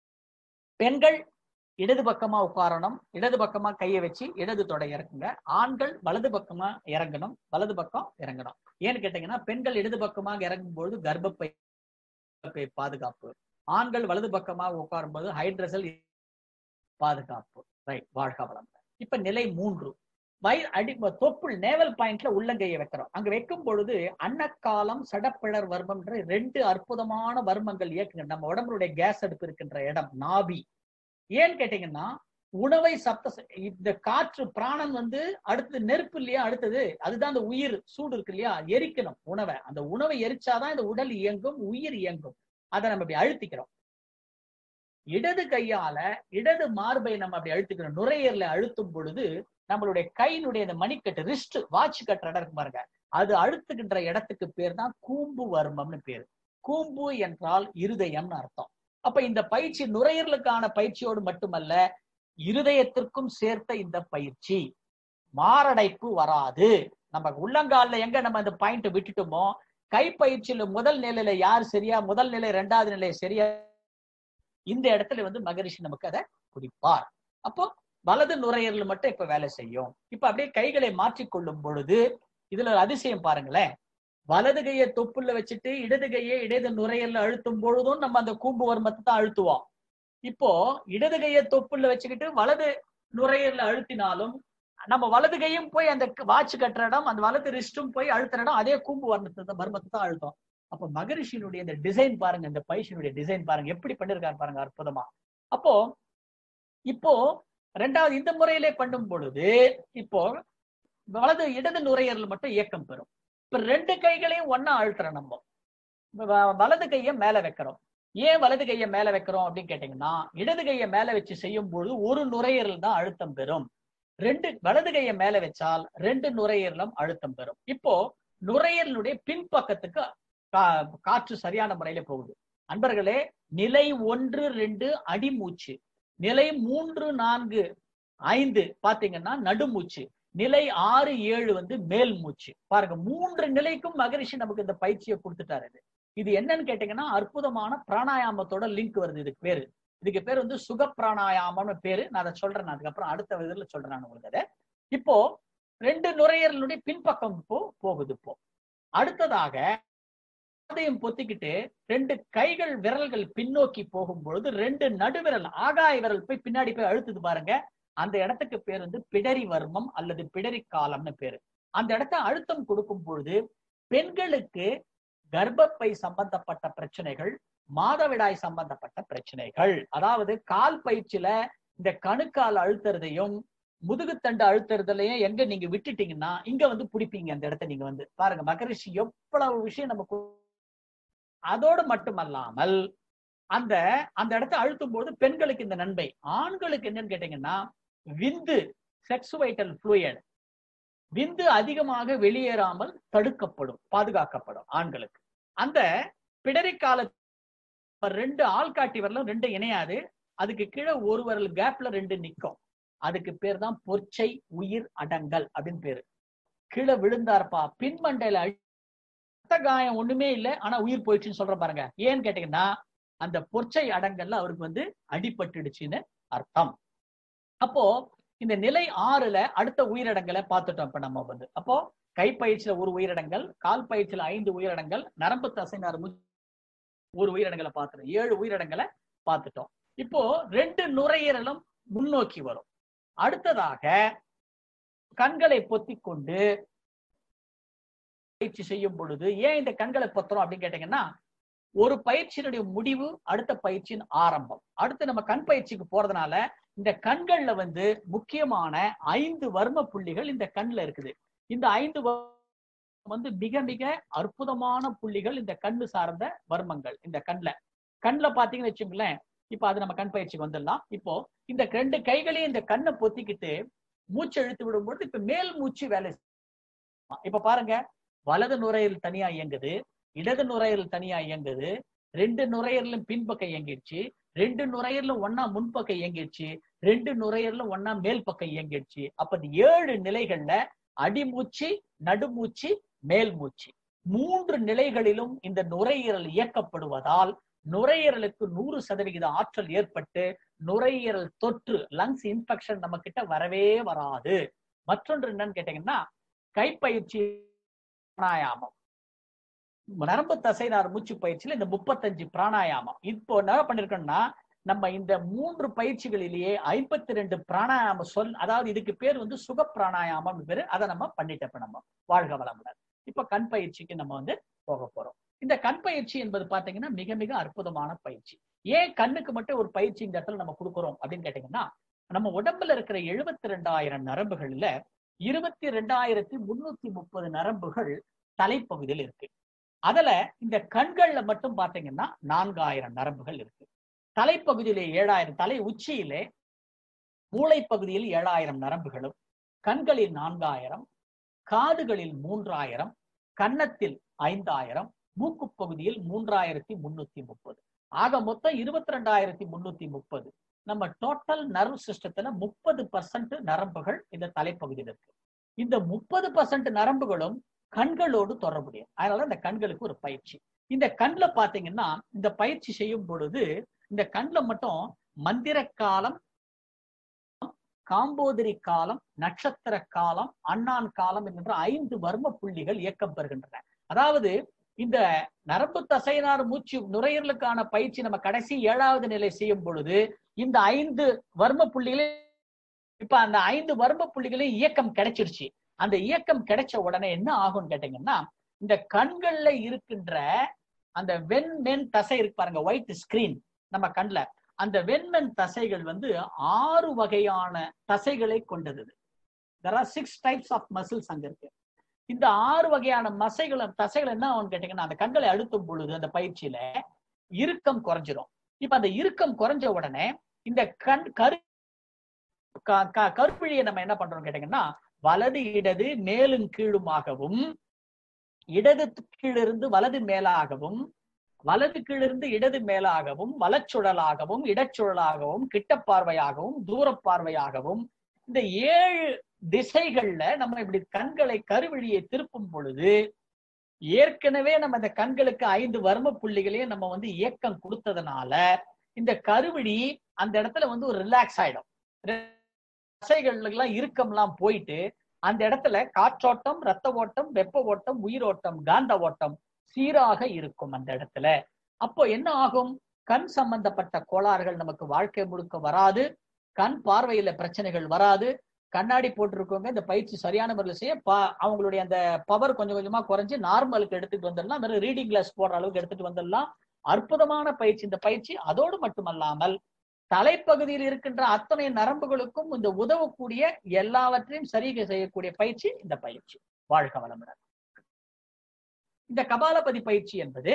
பெண்கள் இடது பக்கமா உட்காரணும் இடது பக்கமா கையை வச்சு இடது தொடை இறக்குங்க ஆண்கள் வலது பக்கமா இறங்கணும் வலது பக்கம் இறங்கணும் ஏன்னு கேட்டீங்கன்னா பெண்கள் இடது பக்கமாக இறங்கும் பொழுது கர்ப்பப்பை கர்ப்பப்பை பாதுகாப்பு ஆண்கள் வலது பக்கமாக உட்காரும் போது ஹைட்ரசல் பாதுகாப்பு ரைட் வாழ்க வளம் இப்ப நிலை மூன்று வை அடி தொப்புள் நேவல் பாயிண்ட்ல உள்ளங்கையை வைக்கிறோம் அங்க வைக்கும் பொழுது அன்னக்காலம் சடப்பிழர் வர்மம்ன்ற ரெண்டு அற்புதமான வர்மங்கள் இயக்குங்க நம்ம உடம்புடைய கேஸ் அடுப்பு இருக்கின்ற இடம் நாபி ஏன்னு கேட்டீங்கன்னா உணவை சப்த இந்த காற்று பிராணன் வந்து அடுத்தது நெருப்பு இல்லையா அடுத்தது அதுதான் அந்த உயிர் சூடு இருக்கு இல்லையா எரிக்கணும் உணவை அந்த உணவை எரிச்சாதான் இந்த உடல் இயங்கும் உயிர் இயங்கும் அதை நம்ம அப்படி அழுத்திக்கிறோம் இடது கையால இடது மார்பை நம்ம அப்படி அழுத்திக்கிறோம் நுரையீரல அழுத்தும் பொழுது நம்மளுடைய கையினுடைய இந்த மணிக்கட்டு ரிஸ்ட் வாட்ச் கட்டுற இடம் இருக்கு பாருங்க அது அழுத்துக்கின்ற இடத்துக்கு பேர் தான் கூம்பு வர்மம்னு பேரு கூம்பு என்றால் இருதயம்னு அர்த்தம் அப்ப இந்த பயிற்சி நுரையீரலுக்கான பயிற்சியோடு மட்டுமல்ல இருதயத்திற்கும் சேர்த்த இந்த பயிற்சி மாரடைப்பு வராது நம்ம உள்ளங்கால்ல எங்க நம்ம இந்த பாயிண்ட் விட்டுட்டோமோ கை பயிற்சியில முதல் நிலையில யார் சரியா முதல் நிலை இரண்டாவது நிலை சரியா இந்த இடத்துல வந்து மகரிஷி நமக்கு அதை குறிப்பார் அப்போ வலது நுரையீரல் மட்டும் இப்ப வேலை செய்யும் இப்ப அப்படியே கைகளை மாற்றிக்கொள்ளும் பொழுது இதுல ஒரு அதிசயம் பாருங்களேன் வலது கையை தொப்புல வச்சுட்டு இடது கையை இடது நுரையீரல அழுத்தும் பொழுதும் நம்ம அந்த கூம்பு வர்மத்தை தான் அழுத்துவோம் இப்போ இடது கையை தொப்புல வச்சுக்கிட்டு வலது நுரையீரல அழுத்தினாலும் நம்ம வலது கையும் போய் அந்த வாட்ச் கட்டுற இடம் அந்த வலது ரிஸ்டும் போய் அழுத்துற இடம் அதே கூம்பு வர்ணத்தை வர்மத்தை தான் அழுத்தம் அப்ப மகரிஷியினுடைய இந்த டிசைன் பாருங்க இந்த பயிற்சியினுடைய டிசைன் பாருங்க எப்படி பண்ணிருக்காரு பாருங்க அற்புதமா அப்போ இப்போ ரெண்டாவது இந்த முறையிலே பண்ணும் பொழுது இப்போ வலது இடது நுரையீரல் மட்டும் இயக்கம் பெறும் இப்ப ரெண்டு கைகளையும் ஒன்னா அழுத்துறோம் நம்ம வலது கையை மேல வைக்கிறோம் ஏன் வலது கையை மேல வைக்கிறோம் அப்படின்னு கேட்டீங்கன்னா இடது கையை மேல வச்சு செய்யும் பொழுது ஒரு நுரையீரல் தான் அழுத்தம் பெறும் ரெண்டு வலது கையை மேல வச்சால் ரெண்டு நுரையீரலும் அழுத்தம் பெறும் இப்போ நுரையீரலுடைய பின்பக்கத்துக்கு காற்று சரியான முறையில போகுது அன்பர்களே நிலை ஒன்று ரெண்டு அடிமூச்சு நிலை மூன்று நான்கு ஐந்து பாத்தீங்கன்னா நடுமூச்சு நிலை ஆறு ஏழு வந்து மேல் மூச்சு பாருங்க மூன்று நிலைக்கும் மகரிஷி நமக்கு இந்த பயிற்சியை கொடுத்துட்டாரு இது இது என்னன்னு கேட்டீங்கன்னா அற்புதமான பிராணாயாமத்தோட லிங்க் வருது இதுக்கு பேரு இதுக்கு பேர் வந்து சுக பிராணாயாமம்னு பேரு நான் அதை சொல்றேன் அதுக்கப்புறம் அடுத்த இதுல சொல்றேன் நான் உங்களுக்கு அதை இப்போ ரெண்டு நுரையீரலுடைய பின்பக்கம் இப்போ போகுது இப்போ அடுத்ததாக அதையும் பொத்திக்கிட்டு ரெண்டு கைகள் விரல்கள் பின்னோக்கி போகும் பொழுது ரெண்டு நடுவிரல் ஆகாய விரல் போய் பின்னாடி போய் அழுத்துது பாருங்க அந்த இடத்துக்கு பேர் வந்து பிடரி வர்மம் அல்லது பிடரி காலம்னு பேரு அந்த இடத்த அழுத்தம் கொடுக்கும் பொழுது பெண்களுக்கு கர்ப்பப்பை சம்பந்தப்பட்ட பிரச்சனைகள் மாதவிடாய் சம்பந்தப்பட்ட பிரச்சனைகள் அதாவது கால் பயிற்சியில இந்த கணுக்கால் அழுத்துறதையும் முதுகுத்தண்டு அழுத்துறதுலயும் எங்க நீங்க விட்டுட்டீங்கன்னா இங்க வந்து பிடிப்பீங்க அந்த இடத்த நீங்க வந்து பாருங்க மகரிஷி எவ்வளவு விஷயம் நமக்கு அதோடு மட்டுமல்லாமல் அந்த அந்த இடத்த அழுத்தும் போது பெண்களுக்கு இந்த நன்மை ஆண்களுக்கு என்னன்னு கேட்டீங்கன்னா விந்து செக்ஸுவைட்டல் ஃப்ளூயட் விந்து அதிகமாக வெளியேறாமல் தடுக்கப்படும் பாதுகாக்கப்படும் ஆண்களுக்கு அந்த பிடரி கால ரெண்டு ஆள்காட்டி வரலும் ரெண்டு இணையாது அதுக்கு கீழே ஒரு வரல் கேப்ல ரெண்டு நிக்கும் அதுக்கு பேர் தான் பொற்சை உயிர் அடங்கல் அப்படின்னு பேரு கீழே விழுந்தார்ப்பா பின்மண்டையில ரத்த காயம் ஒண்ணுமே இல்லை ஆனா உயிர் போயிடுச்சுன்னு சொல்ற பாருங்க ஏன்னு கேட்டீங்கன்னா அந்த பொற்சை அடங்கல்ல அவருக்கு வந்து அடிபட்டுடுச்சுன்னு அர்த்தம் அப்போ இந்த நிலை ஆறுல அடுத்த உயிரிடங்களை பார்த்துட்டோம் இப்ப நம்ம வந்து அப்போ கைப்பயிற்சியில ஒரு உயிரிடங்கள் கால் பயிற்சியில ஐந்து உயிரிடங்கள் நரம்பு தசைனார் ஒரு உயிரிடங்களை பார்த்துட்டோம் ஏழு உயிரிடங்களை பார்த்துட்டோம் இப்போ ரெண்டு நுரையீரலும் முன்னோக்கி வரும் அடுத்ததாக கண்களை பொத்தி கொண்டு பயிற்சி செய்யும் பொழுது ஏன் இந்த கண்களை பொத்துறோம் அப்படின்னு கேட்டீங்கன்னா ஒரு பயிற்சியினுடைய முடிவு அடுத்த பயிற்சியின் ஆரம்பம் அடுத்து நம்ம கண் பயிற்சிக்கு போறதுனால இந்த கண்கள்ல வந்து முக்கியமான ஐந்து வர்ம புள்ளிகள் இந்த கண்ணுல இருக்குது இந்த ஐந்து வந்து மிக மிக அற்புதமான புள்ளிகள் இந்த கண்ணு சார்ந்த வர்மங்கள் இந்த கண்ணுல கண்ணுல பாத்தீங்கன்னு வச்சுங்களேன் இப்ப அது நம்ம கண் பயிற்சிக்கு வந்துடலாம் இப்போ இந்த ரெண்டு கைகளையும் இந்த கண்ணை பொத்திக்கிட்டு மூச்சு இழுத்து விடும்பொழுது இப்ப மேல் மூச்சு வேலை இப்ப பாருங்க வலது நுரையீரல் தனியா இயங்குது இடது நுரையீரல் தனியா இயங்குது ரெண்டு நுரையீரலும் பின்பக்கம் இயங்கிடுச்சு ரெண்டு நுரையீரலும் ஒன்னா முன்பக்கம் இயங்கிடுச்சு ரெண்டு நுரையீரலும் ஒன்னா மேல் பக்கம் இயங்கிடுச்சு அப்ப இந்த ஏழு நிலைகள்ல அடிமூச்சு நடுமூச்சு மேல் மூச்சு மூன்று நிலைகளிலும் இந்த நுரையீரல் இயக்கப்படுவதால் நுரையீரலுக்கு நூறு சதவிகித ஆற்றல் ஏற்பட்டு நுரையீரல் தொற்று லங்ஸ் இன்ஃபெக்ஷன் நம்ம கிட்ட வரவே வராது மற்றொன்று என்னன்னு கேட்டீங்கன்னா கைப்பயிற்சி பிராணாயாமம் நரம்பு தசைனார் மூச்சு பயிற்சியில இந்த முப்பத்தஞ்சு பிராணாயாமம் இப்போ என்ன பண்ணிருக்கோம்னா நம்ம இந்த மூன்று பயிற்சிகளிலேயே ஐம்பத்தி ரெண்டு பிராணாயாம சொல் அதாவது இதுக்கு பேர் வந்து சுக பிராணாயாமம் பேரு அதை நம்ம பண்ணிட்டப்ப நம்ம வாழ்க வளமுடன் இப்ப கண் பயிற்சிக்கு நம்ம வந்து போக போறோம் இந்த கண் பயிற்சி என்பது பாத்தீங்கன்னா மிக மிக அற்புதமான பயிற்சி ஏன் கண்ணுக்கு மட்டும் ஒரு பயிற்சி இந்த இடத்துல நம்ம கொடுக்குறோம் அப்படின்னு கேட்டீங்கன்னா நம்ம உடம்புல இருக்கிற எழுபத்தி ரெண்டாயிரம் நரம்புகள்ல இருபத்தி ரெண்டாயிரத்தி முன்னூத்தி முப்பது நரம்புகள் தலைப்பகுதியில் இருக்கு அதுல இந்த கண்கள்ல மட்டும் பாத்தீங்கன்னா நான்காயிரம் நரம்புகள் இருக்கு தலைப்பகுதியிலே ஏழாயிரம் தலை உச்சியிலே மூளை பகுதியில் ஏழாயிரம் நரம்புகளும் கண்களில் நான்காயிரம் காதுகளில் மூன்றாயிரம் கன்னத்தில் ஐந்தாயிரம் மூக்கு பகுதியில் மூன்றாயிரத்தி முன்னூத்தி முப்பது ஆக மொத்தம் இருபத்தி ரெண்டாயிரத்தி முன்னூத்தி முப்பது நம்ம டோட்டல் நர்வ் சிஸ்டத்துல முப்பது பர்சன்ட் நரம்புகள் இந்த தலைப்பகுதியில் இருக்கு இந்த முப்பது பர்சன்ட் நரம்புகளும் கண்களோடு தொடர்புடையது அதனால இந்த கண்களுக்கு ஒரு பயிற்சி இந்த கண்ல பாத்தீங்கன்னா இந்த பயிற்சி செய்யும் பொழுது இந்த கண்ல மட்டும் மந்திர காலம் காம்போதிரி காலம் நட்சத்திர காலம் அண்ணான் காலம் என்கின்ற ஐந்து வர்ம புள்ளிகள் இயக்கம் பெறுகின்றன அதாவது இந்த நரம்பு தசைனார் மூச்சு நுரையீரலுக்கான பயிற்சி நம்ம கடைசி ஏழாவது நிலை செய்யும் பொழுது இந்த ஐந்து வர்ம புள்ளிகளே இப்ப அந்த ஐந்து வர்ம புள்ளிகளையும் இயக்கம் கிடைச்சிருச்சு அந்த இயக்கம் கிடைச்ச உடனே என்ன ஆகும்னு கேட்டீங்கன்னா இந்த கண்கள்ல இருக்கின்ற அந்த வெண்மென் தசை இருக்கு பாருங்க ஒயிட் ஸ்கிரீன் நம்ம கண்ல அந்த வெண்மென் தசைகள் வந்து ஆறு வகையான தசைகளை கொண்டது there are six types of muscles அங்க இருக்கு இந்த ஆறு வகையான மசைகள் தசைகள் என்ன ஆகும்னு கேட்டீங்கன்னா அந்த கண்களை அழுத்தும் பொழுது அந்த பயிற்சியில இறுக்கம் குறைஞ்சிரும் இப்ப அந்த இறுக்கம் குறைஞ்ச உடனே இந்த கண் கரு கருப்பிழியை நம்ம என்ன பண்றோம் கேட்டீங்கன்னா வலது இடது மேலும் கீழுமாகவும் இடது கீழிருந்து வலது மேலாகவும் வலது கீழிருந்து இடது மேலாகவும் வலச்சுழலாகவும் இடச்சுழலாகவும் கிட்ட பார்வையாகவும் தூர பார்வையாகவும் இந்த ஏழு திசைகள்ல நம்ம இப்படி கண்களை கருவிழியை திருப்பும் பொழுது ஏற்கனவே நம்ம இந்த கண்களுக்கு ஐந்து வர்ம புள்ளிகளையும் நம்ம வந்து இயக்கம் கொடுத்ததுனால இந்த கருவிழி அந்த இடத்துல வந்து ஒரு ரிலாக்ஸ் ஆயிடும் தசைகளுக்கெல்லாம் இறுக்கம்லாம் போயிட்டு அந்த இடத்துல காற்றோட்டம் ரத்த ஓட்டம் வெப்ப ஓட்டம் உயிரோட்டம் காந்த ஓட்டம் சீராக இருக்கும் அந்த இடத்துல அப்போ என்ன ஆகும் கண் சம்பந்தப்பட்ட கோளாறுகள் நமக்கு வாழ்க்கை முழுக்க வராது கண் பார்வையில பிரச்சனைகள் வராது கண்ணாடி போட்டிருக்கவங்க இந்த பயிற்சி சரியான முறையில் செய்ய அவங்களுடைய அந்த பவர் கொஞ்சம் கொஞ்சமா குறைஞ்சு நார்மலுக்கு எடுத்துட்டு வந்துடலாம் வெறும் ரீடிங் கிளாஸ் போடுற அளவுக்கு எடுத்துட்டு வந்துடலாம் அற்புதமான பயிற்சி இந்த பயிற்சி அதோடு மட்டுமல்லாமல் தலைப்பகுதியில் இருக்கின்ற அத்தனை நரம்புகளுக்கும் இந்த உதவக்கூடிய எல்லாவற்றையும் சரி செய்யக்கூடிய பயிற்சி இந்த பயிற்சி வாழ்க வளமுடன் இந்த கபாலபதி பயிற்சி என்பது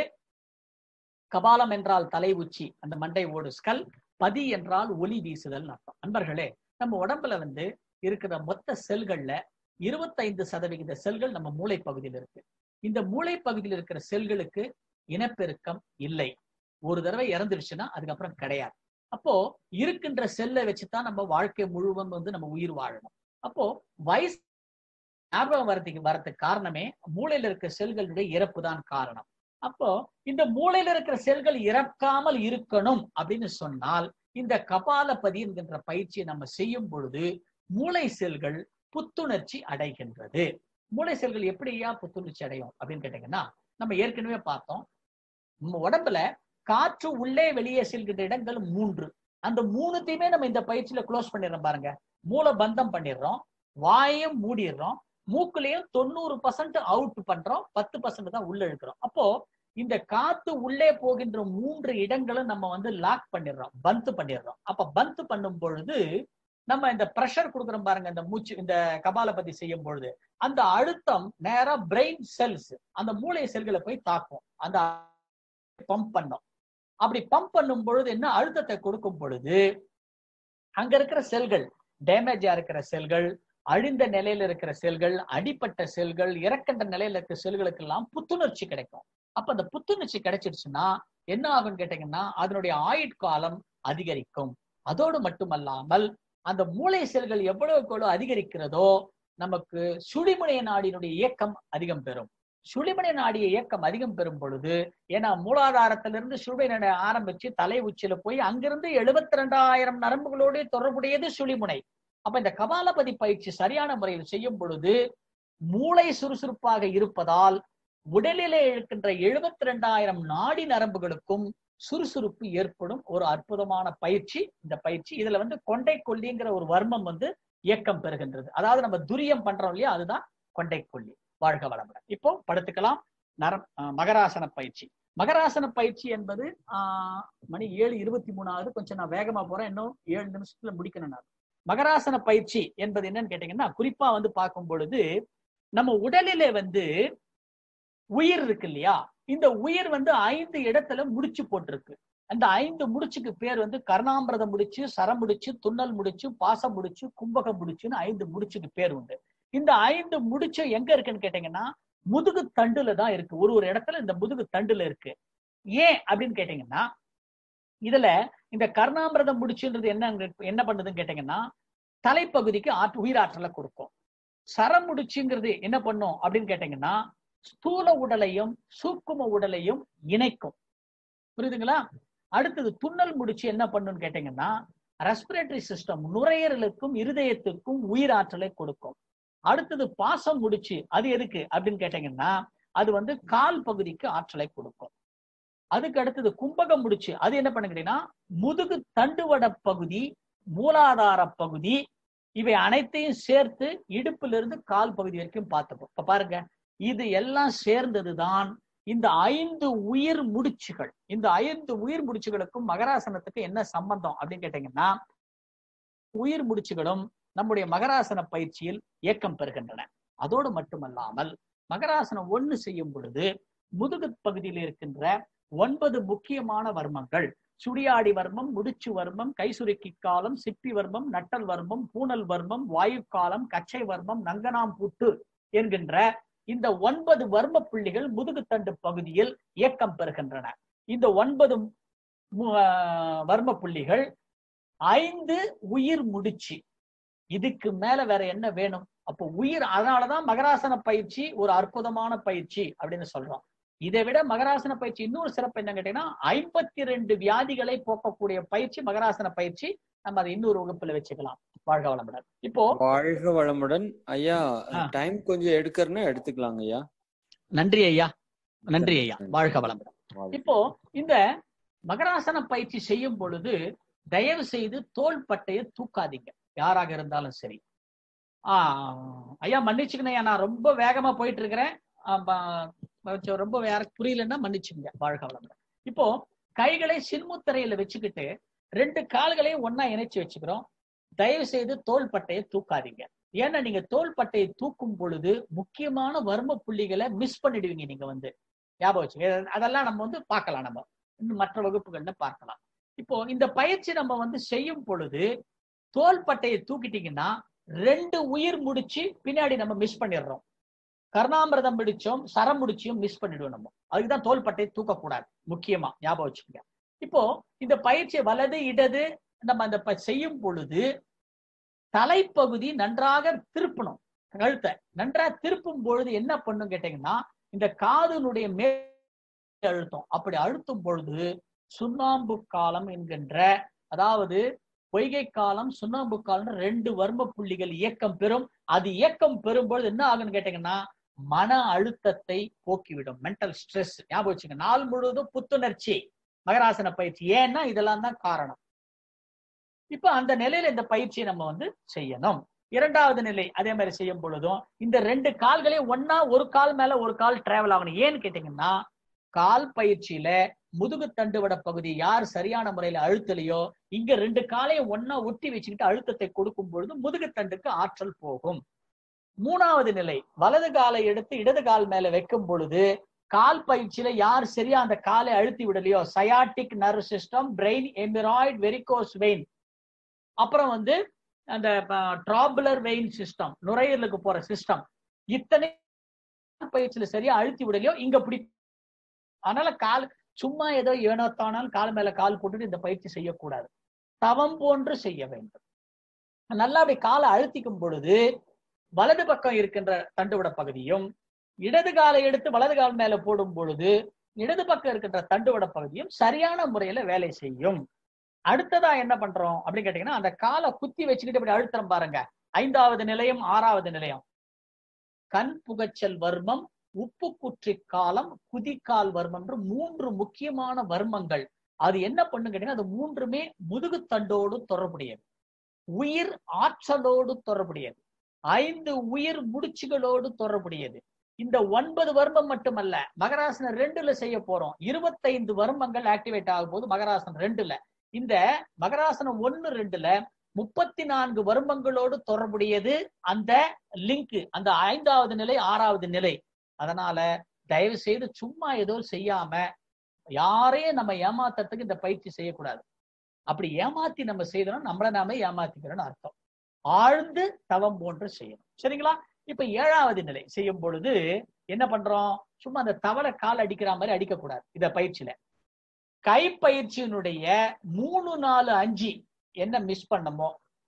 கபாலம் என்றால் தலை உச்சி அந்த மண்டை ஓடு ஸ்கல் பதி என்றால் ஒளி வீசுதல் அர்த்தம் நண்பர்களே நம்ம உடம்புல வந்து இருக்கிற மொத்த செல்கள்ல இருபத்தைந்து சதவிகித செல்கள் நம்ம மூளை பகுதியில் இருக்கு இந்த மூளை பகுதியில் இருக்கிற செல்களுக்கு இனப்பெருக்கம் இல்லை ஒரு தடவை இறந்துருச்சுன்னா அதுக்கப்புறம் கிடையாது அப்போ இருக்கின்ற செல்லை வச்சுதான் நம்ம வாழ்க்கை முழுவதும் வந்து நம்ம உயிர் வாழணும் அப்போ வயசு ஞாபகம் வரதுக்கு வரதுக்கு காரணமே மூளையில இருக்கிற செல்களுடைய இறப்பு தான் காரணம் அப்போ இந்த மூளையில இருக்கிற செல்கள் இறக்காமல் இருக்கணும் அப்படின்னு சொன்னால் இந்த கபாலபதி என்கின்ற பயிற்சியை நம்ம செய்யும் பொழுது மூளை செல்கள் புத்துணர்ச்சி அடைகின்றது மூளை செல்கள் எப்படியா புத்துணர்ச்சி அடையும் அப்படின்னு கேட்டீங்கன்னா நம்ம ஏற்கனவே பார்த்தோம் நம்ம உடம்புல காற்று உள்ளே வெளியே செல்கின்ற இடங்கள் மூன்று அந்த மூணுத்தையுமே நம்ம இந்த பயிற்சியில க்ளோஸ் பண்ணிடுறோம் பாருங்க மூல பந்தம் பண்ணிடுறோம் வாயும் மூடிடுறோம் மூக்குலயும் தொண்ணூறு பர்சன்ட் அவுட் பண்றோம் பத்து பர்சன்ட் தான் உள்ள இழுக்கிறோம் அப்போ இந்த காத்து உள்ளே போகின்ற மூன்று இடங்களும் நம்ம வந்து லாக் பண்ணிடுறோம் பந்து பண்ணிடுறோம் அப்ப பந்து பண்ணும் பொழுது நம்ம இந்த ப்ரெஷர் கொடுக்குறோம் பாருங்க இந்த மூச்சு இந்த கபாலபதி செய்யும் பொழுது அந்த அழுத்தம் நேரா பிரெயின் செல்ஸ் அந்த மூளை செல்களை போய் தாக்கும் அந்த பம்ப் பண்ணும் அப்படி பம்ப் பண்ணும் பொழுது என்ன அழுத்தத்தை கொடுக்கும் பொழுது அங்க இருக்கிற செல்கள் டேமேஜா இருக்கிற செல்கள் அழிந்த நிலையில இருக்கிற செல்கள் அடிப்பட்ட செல்கள் இறக்கின்ற நிலையில இருக்கிற செல்களுக்கு எல்லாம் புத்துணர்ச்சி கிடைக்கும் அப்ப அந்த புத்துணர்ச்சி கிடைச்சிருச்சுன்னா என்ன ஆகும்னு கேட்டீங்கன்னா அதனுடைய ஆயுட்காலம் அதிகரிக்கும் அதோடு மட்டுமல்லாமல் அந்த மூளை செல்கள் எவ்வளவுக்கு எவ்வளவு அதிகரிக்கிறதோ நமக்கு சுழிமுனை நாடியினுடைய இயக்கம் அதிகம் பெறும் சுழிமனை நாடிய இயக்கம் அதிகம் பெறும் பொழுது ஏன்னா மூலாதாரத்திலிருந்து சுழிமனை ஆரம்பிச்சு தலை உச்சியில போய் அங்கிருந்து எழுபத்தி ரெண்டாயிரம் நரம்புகளோடு தொடர்புடையது சுழிமுனை அப்ப இந்த கபாலபதி பயிற்சி சரியான முறையில் செய்யும் பொழுது மூளை சுறுசுறுப்பாக இருப்பதால் உடலிலே இருக்கின்ற எழுபத்தி ரெண்டாயிரம் நாடி நரம்புகளுக்கும் சுறுசுறுப்பு ஏற்படும் ஒரு அற்புதமான பயிற்சி இந்த பயிற்சி இதுல வந்து கொண்டை கொல்லிங்கிற ஒரு வர்மம் வந்து இயக்கம் பெறுகின்றது அதாவது நம்ம துரியம் பண்றோம் இல்லையா அதுதான் கொண்டை கொல்லி வாழ்க வளமுடன் இப்போ படுத்துக்கலாம் நரம் அஹ் மகராசன பயிற்சி மகராசன பயிற்சி என்பது ஆஹ் மணி ஏழு இருபத்தி மூணாவது கொஞ்சம் நான் வேகமா போறேன் இன்னும் ஏழு நிமிஷத்துல முடிக்கணும் நான் மகராசன பயிற்சி என்பது என்னன்னு கேட்டீங்கன்னா குறிப்பா வந்து பார்க்கும் பொழுது நம்ம உடலிலே வந்து உயிர் இருக்கு இல்லையா இந்த உயிர் வந்து ஐந்து இடத்துல முடிச்சு போட்டிருக்கு அந்த ஐந்து முடிச்சுக்கு பேர் வந்து கர்ணாமிரதம் முடிச்சு சரம் முடிச்சு துண்ணல் முடிச்சு பாசம் முடிச்சு கும்பகம் முடிச்சுன்னு ஐந்து முடிச்சுக்கு பேர் உண்டு இந்த ஐந்து முடிச்சு எங்க இருக்குன்னு கேட்டீங்கன்னா முதுகு தண்டுல தான் இருக்கு ஒரு ஒரு இடத்துல இந்த முதுகு தண்டுல இருக்கு ஏன் அப்படின்னு கேட்டீங்கன்னா இதுல இந்த கர்ணாமிரதம் முடிச்சுன்றது என்ன என்ன பண்ணுதுன்னு கேட்டீங்கன்னா தலைப்பகுதிக்கு ஆற்று உயிராற்றலை கொடுக்கும் சரம் முடிச்சுங்கிறது என்ன பண்ணும் அப்படின்னு கேட்டீங்கன்னா ஸ்தூல உடலையும் சூக்கும உடலையும் இணைக்கும் புரியுதுங்களா அடுத்தது துண்ணல் முடிச்சு என்ன பண்ணுன்னு கேட்டீங்கன்னா ரெஸ்பிரேட்டரி சிஸ்டம் நுரையீரலுக்கும் இருதயத்துக்கும் உயிராற்றலை கொடுக்கும் அடுத்தது பாசம் முடிச்சு அது எதுக்கு அப்படின்னு கேட்டீங்கன்னா அது வந்து கால் பகுதிக்கு ஆற்றலை கொடுக்கும் அதுக்கு அடுத்தது கும்பகம் முடிச்சு அது என்ன பண்ணு கேட்டீங்கன்னா முதுகு தண்டுவட பகுதி மூலாதார பகுதி இவை அனைத்தையும் சேர்த்து இடுப்புல இருந்து கால் பகுதி வரைக்கும் பார்த்துப்போம் இப்ப பாருங்க இது எல்லாம் சேர்ந்ததுதான் இந்த ஐந்து உயிர் முடிச்சுகள் இந்த ஐந்து உயிர் முடிச்சுகளுக்கும் மகராசனத்துக்கு என்ன சம்பந்தம் அப்படின்னு கேட்டீங்கன்னா உயிர் முடிச்சுகளும் நம்முடைய மகராசன பயிற்சியில் இயக்கம் பெறுகின்றன அதோடு மட்டுமல்லாமல் மகராசனம் ஒண்ணு செய்யும் பொழுது முதுகு பகுதியில் இருக்கின்ற ஒன்பது முக்கியமான வர்மங்கள் சுடியாடி வர்மம் முடிச்சு வர்மம் கைசுருக்கி காலம் சிப்பி வர்மம் நட்டல் வர்மம் பூனல் வர்மம் வாயு காலம் கச்சை வர்மம் நங்கனாம் பூட்டு என்கின்ற இந்த ஒன்பது வர்ம புள்ளிகள் முதுகுத்தண்டு பகுதியில் இயக்கம் பெறுகின்றன இந்த ஒன்பது வர்ம புள்ளிகள் ஐந்து உயிர் முடிச்சு இதுக்கு மேல வேற என்ன வேணும் அப்போ உயிர் அதனாலதான் மகராசன பயிற்சி ஒரு அற்புதமான பயிற்சி அப்படின்னு சொல்றோம் இதை விட மகராசன பயிற்சி இன்னொரு சிறப்பு என்ன கேட்டீங்கன்னா ஐம்பத்தி ரெண்டு வியாதிகளை போக்கக்கூடிய பயிற்சி மகராசன பயிற்சி நம்ம அதை இன்னொரு வகுப்புல வச்சுக்கலாம் வாழ்க வளமுடன் இப்போ வாழ்க வளமுடன் ஐயா ஆ. டைம் கொஞ்சம் எடுக்கறனா எடுத்துக்கலாங்க ஐயா நன்றி ஐயா நன்றி ஐயா வாழ்க வளமுடன் வாழ்க. இப்போ இந்த மகராசன பயிற்சி செய்யும் பொழுது தயவு செய்து தோள் பட்டையை தூக்காதீங்க யாராக இருந்தாலும் சரி ஆஹ் ஐயா மன்னிச்சுக்கணும் ஐயா நான் ரொம்ப வேகமா போயிட்டு இருக்கிறேன் ஆமா, கொஞ்சம் ரொம்ப யாருக்கு புரியலன்னா மன்னிச்சுங்க வாழ்க வளமுடன் இப்போ கைகளை சின்முத்திரையில வச்சுக்கிட்டு ரெண்டு கால்களையும் ஒண்ணா இணைச்சு வச்சுக்கிறோம் தயவு செய்து தோள் பட்டையை தூக்காதீங்க ஏன்னா நீங்க தோள் பட்டையை தூக்கும் பொழுது முக்கியமான வர்ம புள்ளிகளை மிஸ் பண்ணிடுவீங்க நீங்க வந்து ஞாபகம் வச்சுங்க அதெல்லாம் நம்ம வந்து பார்க்கலாம் நம்ம இன்னும் மற்ற வகுப்புகள்ல பார்க்கலாம் இப்போ இந்த பயிற்சி நம்ம வந்து செய்யும் பொழுது தோள் பட்டையை தூக்கிட்டீங்கன்னா ரெண்டு உயிர் முடிச்சு பின்னாடி நம்ம மிஸ் பண்ணிடுறோம் கர்ணாமிரதம் பிடிச்சோம் சரம் முடிச்சியும் மிஸ் பண்ணிடுவோம் நம்ம அதுக்குதான் தோள் பட்டையை தூக்கக்கூடாது முக்கியமா ஞாபகம் வச்சுக்கோங்க இப்போ இந்த பயிற்சியை வலது இடது நம்ம அந்த ப- செய்யும் பொழுது தலைப்பகுதி நன்றாக திருப்பணும் கழுத்தை நன்றா திருப்பும் பொழுது என்ன பண்ணும் கேட்டீங்கன்னா இந்த காதுனுடைய மே அழுத்தம் அப்படி அழுத்தும் பொழுது சுண்ணாம்பு காலம் என்கின்ற அதாவது பொய்கை காலம் சுண்ணாம்பு காலம் ரெண்டு வர்ம புள்ளிகள் இயக்கம் பெறும் அது இயக்கம் பெறும் பொழுது என்ன ஆகும்னு கேட்டீங்கன்னா மன அழுத்தத்தை போக்கிவிடும் மென்டல் ஸ்ட்ரெஸ் ஞாபகம் வச்சுங்க நாள் முழுவதும் புத்துணர்ச்சி மகராசன பயிற்சி ஏன்னா இதெல்லாம் தான் காரணம் இப்ப அந்த நிலையில இந்த பயிற்சியை நம்ம வந்து செய்யணும் இரண்டாவது நிலை அதே மாதிரி செய்யும் பொழுதும் இந்த ரெண்டு கால்களையும் ஒண்ணா ஒரு கால் மேல ஒரு கால் டிராவல் ஆகணும் ஏன்னு கேட்டீங்கன்னா கால் பயிற்சியில முதுகு தண்டுவட பகுதி யார் சரியான முறையில அழுத்தலையோ இங்க ரெண்டு காலையும் ஒண்ணா ஒட்டி வச்சுக்கிட்டு அழுத்தத்தை கொடுக்கும் பொழுது முதுகு தண்டுக்கு ஆற்றல் போகும் மூணாவது நிலை வலது காலை எடுத்து இடது கால் மேல வைக்கும் பொழுது கால் பயிற்சியில யார் சரியா அந்த காலை அழுத்தி விடலையோ sciatic nerve system brain hemorrhoid varicose vein அப்புறம் வந்து அந்த ட்ராபுலர் வெயின் சிஸ்டம் நுரையீரலுக்கு போற சிஸ்டம் இத்தனை கால் பயிற்சியில சரியா அழுத்தி விடலையோ இங்க பிடி அதனால கால் சும்மா ஏதோ ஏனோ தானால் கால் மேல கால் போட்டுட்டு இந்த பயிற்சி செய்யக்கூடாது தவம் போன்று செய்ய வேண்டும் நல்லா அப்படி காலை அழுத்திக்கும் பொழுது வலது பக்கம் இருக்கின்ற தண்டுவட பகுதியும் இடது காலை எடுத்து வலது கால் மேல போடும் பொழுது இடது பக்கம் இருக்கின்ற தண்டுவட பகுதியும் சரியான முறையில வேலை செய்யும் அடுத்ததா என்ன பண்றோம் அப்படின்னு கேட்டீங்கன்னா அந்த காலை குத்தி வச்சுக்கிட்டு இப்படி அழுத்தம் பாருங்க ஐந்தாவது நிலையம் ஆறாவது நிலையம் கண் புகச்சல் வர்மம் உப்பு குற்றி காலம் குதிக்கால் வர்மம் என்று மூன்று முக்கியமான வர்மங்கள் அது என்ன பண்ணும் கேட்டீங்கன்னா அது மூன்றுமே முதுகுத்தண்டோடு தொடர்புடையது உயிர் ஆற்றலோடு தொடர்புடையது ஐந்து உயிர் முடிச்சுகளோடு தொடர்புடையது இந்த ஒன்பது வர்மம் மட்டுமல்ல மகராசனம் ரெண்டுல செய்ய போறோம் இருபத்தைந்து வர்மங்கள் ஆக்டிவேட் ஆகும் போது மகராசனம் ரெண்டுல இந்த மகராசனம் ஒன்னு ரெண்டுல முப்பத்தி நான்கு வருமங்களோடு தொடர்புடையது அந்த லிங்க் அந்த ஐந்தாவது நிலை ஆறாவது நிலை அதனால தயவு செய்து சும்மா ஏதோ செய்யாம யாரையும் நம்ம ஏமாத்துறதுக்கு இந்த பயிற்சி செய்யக்கூடாது அப்படி ஏமாத்தி நம்ம செய்தோம் நம்மள நாம ஏமாத்திக்கிறோம்னு அர்த்தம் ஆழ்ந்து தவம் போன்று செய்யணும் சரிங்களா இப்ப ஏழாவது நிலை செய்யும் பொழுது என்ன பண்றோம் சும்மா அந்த தவளை கால் அடிக்கிற மாதிரி அடிக்க கூடாது இத பயிற்சியில கை பயிற்சியினுடைய மூணு நாலு அஞ்சு என்ன மிஸ் பண்ணமோ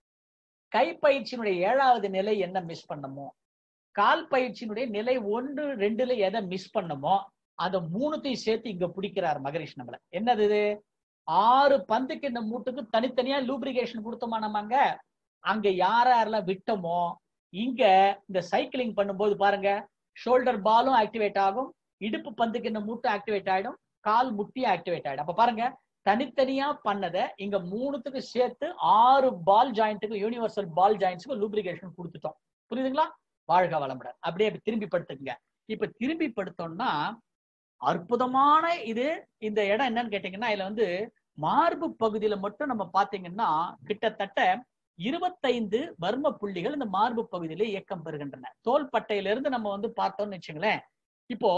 கை பயிற்சியினுடைய ஏழாவது நிலை என்ன மிஸ் பண்ணமோ கால் பயிற்சியினுடைய நிலை ஒன்று ரெண்டுல எதை மிஸ் பண்ணமோ அதை மூணுத்தையும் சேர்த்து இங்க பிடிக்கிறார் மகரிஷ் நம்மள என்னது இது ஆறு பந்துக்கு இந்த மூட்டுக்கு தனித்தனியா லூப்ரிகேஷன் கொடுத்தோமா நம்ம அங்க அங்க யார் யாரெல்லாம் விட்டோமோ இங்க இந்த சைக்கிளிங் பண்ணும்போது பாருங்க ஷோல்டர் பாலும் ஆக்டிவேட் ஆகும் இடுப்பு பந்துக்கு இந்த மூட்டு ஆக்டிவேட் ஆயிடும் கால் முட்டியும் ஆக்டிவேட் ஆயிடும் அப்ப பாருங்க தனித்தனியா பண்ணதை இங்க மூணுத்துக்கு சேர்த்து ஆறு பால் ஜாயிண்ட்டுக்கு யூனிவர்சல் பால் ஜாயிண்ட்ஸுக்கு லூப்ரிகேஷன் கொடுத்துட்டோம் புரியுதுங்களா வாழ்க வளமுடன் அப்படியே திரும்பி படுத்துங்க இப்ப திரும்பி படுத்தோம்னா அற்புதமான இது இந்த இடம் என்னன்னு கேட்டீங்கன்னா இதுல வந்து மார்பு பகுதியில மட்டும் நம்ம பாத்தீங்கன்னா கிட்டத்தட்ட இருபத்தைந்து வர்ம புள்ளிகள் இந்த மார்பு பகுதியில இயக்கம் பெறுகின்றன தோள்பட்டையில இருந்து நம்ம வந்து பார்த்தோம்னு வச்சுங்களேன் இப்போ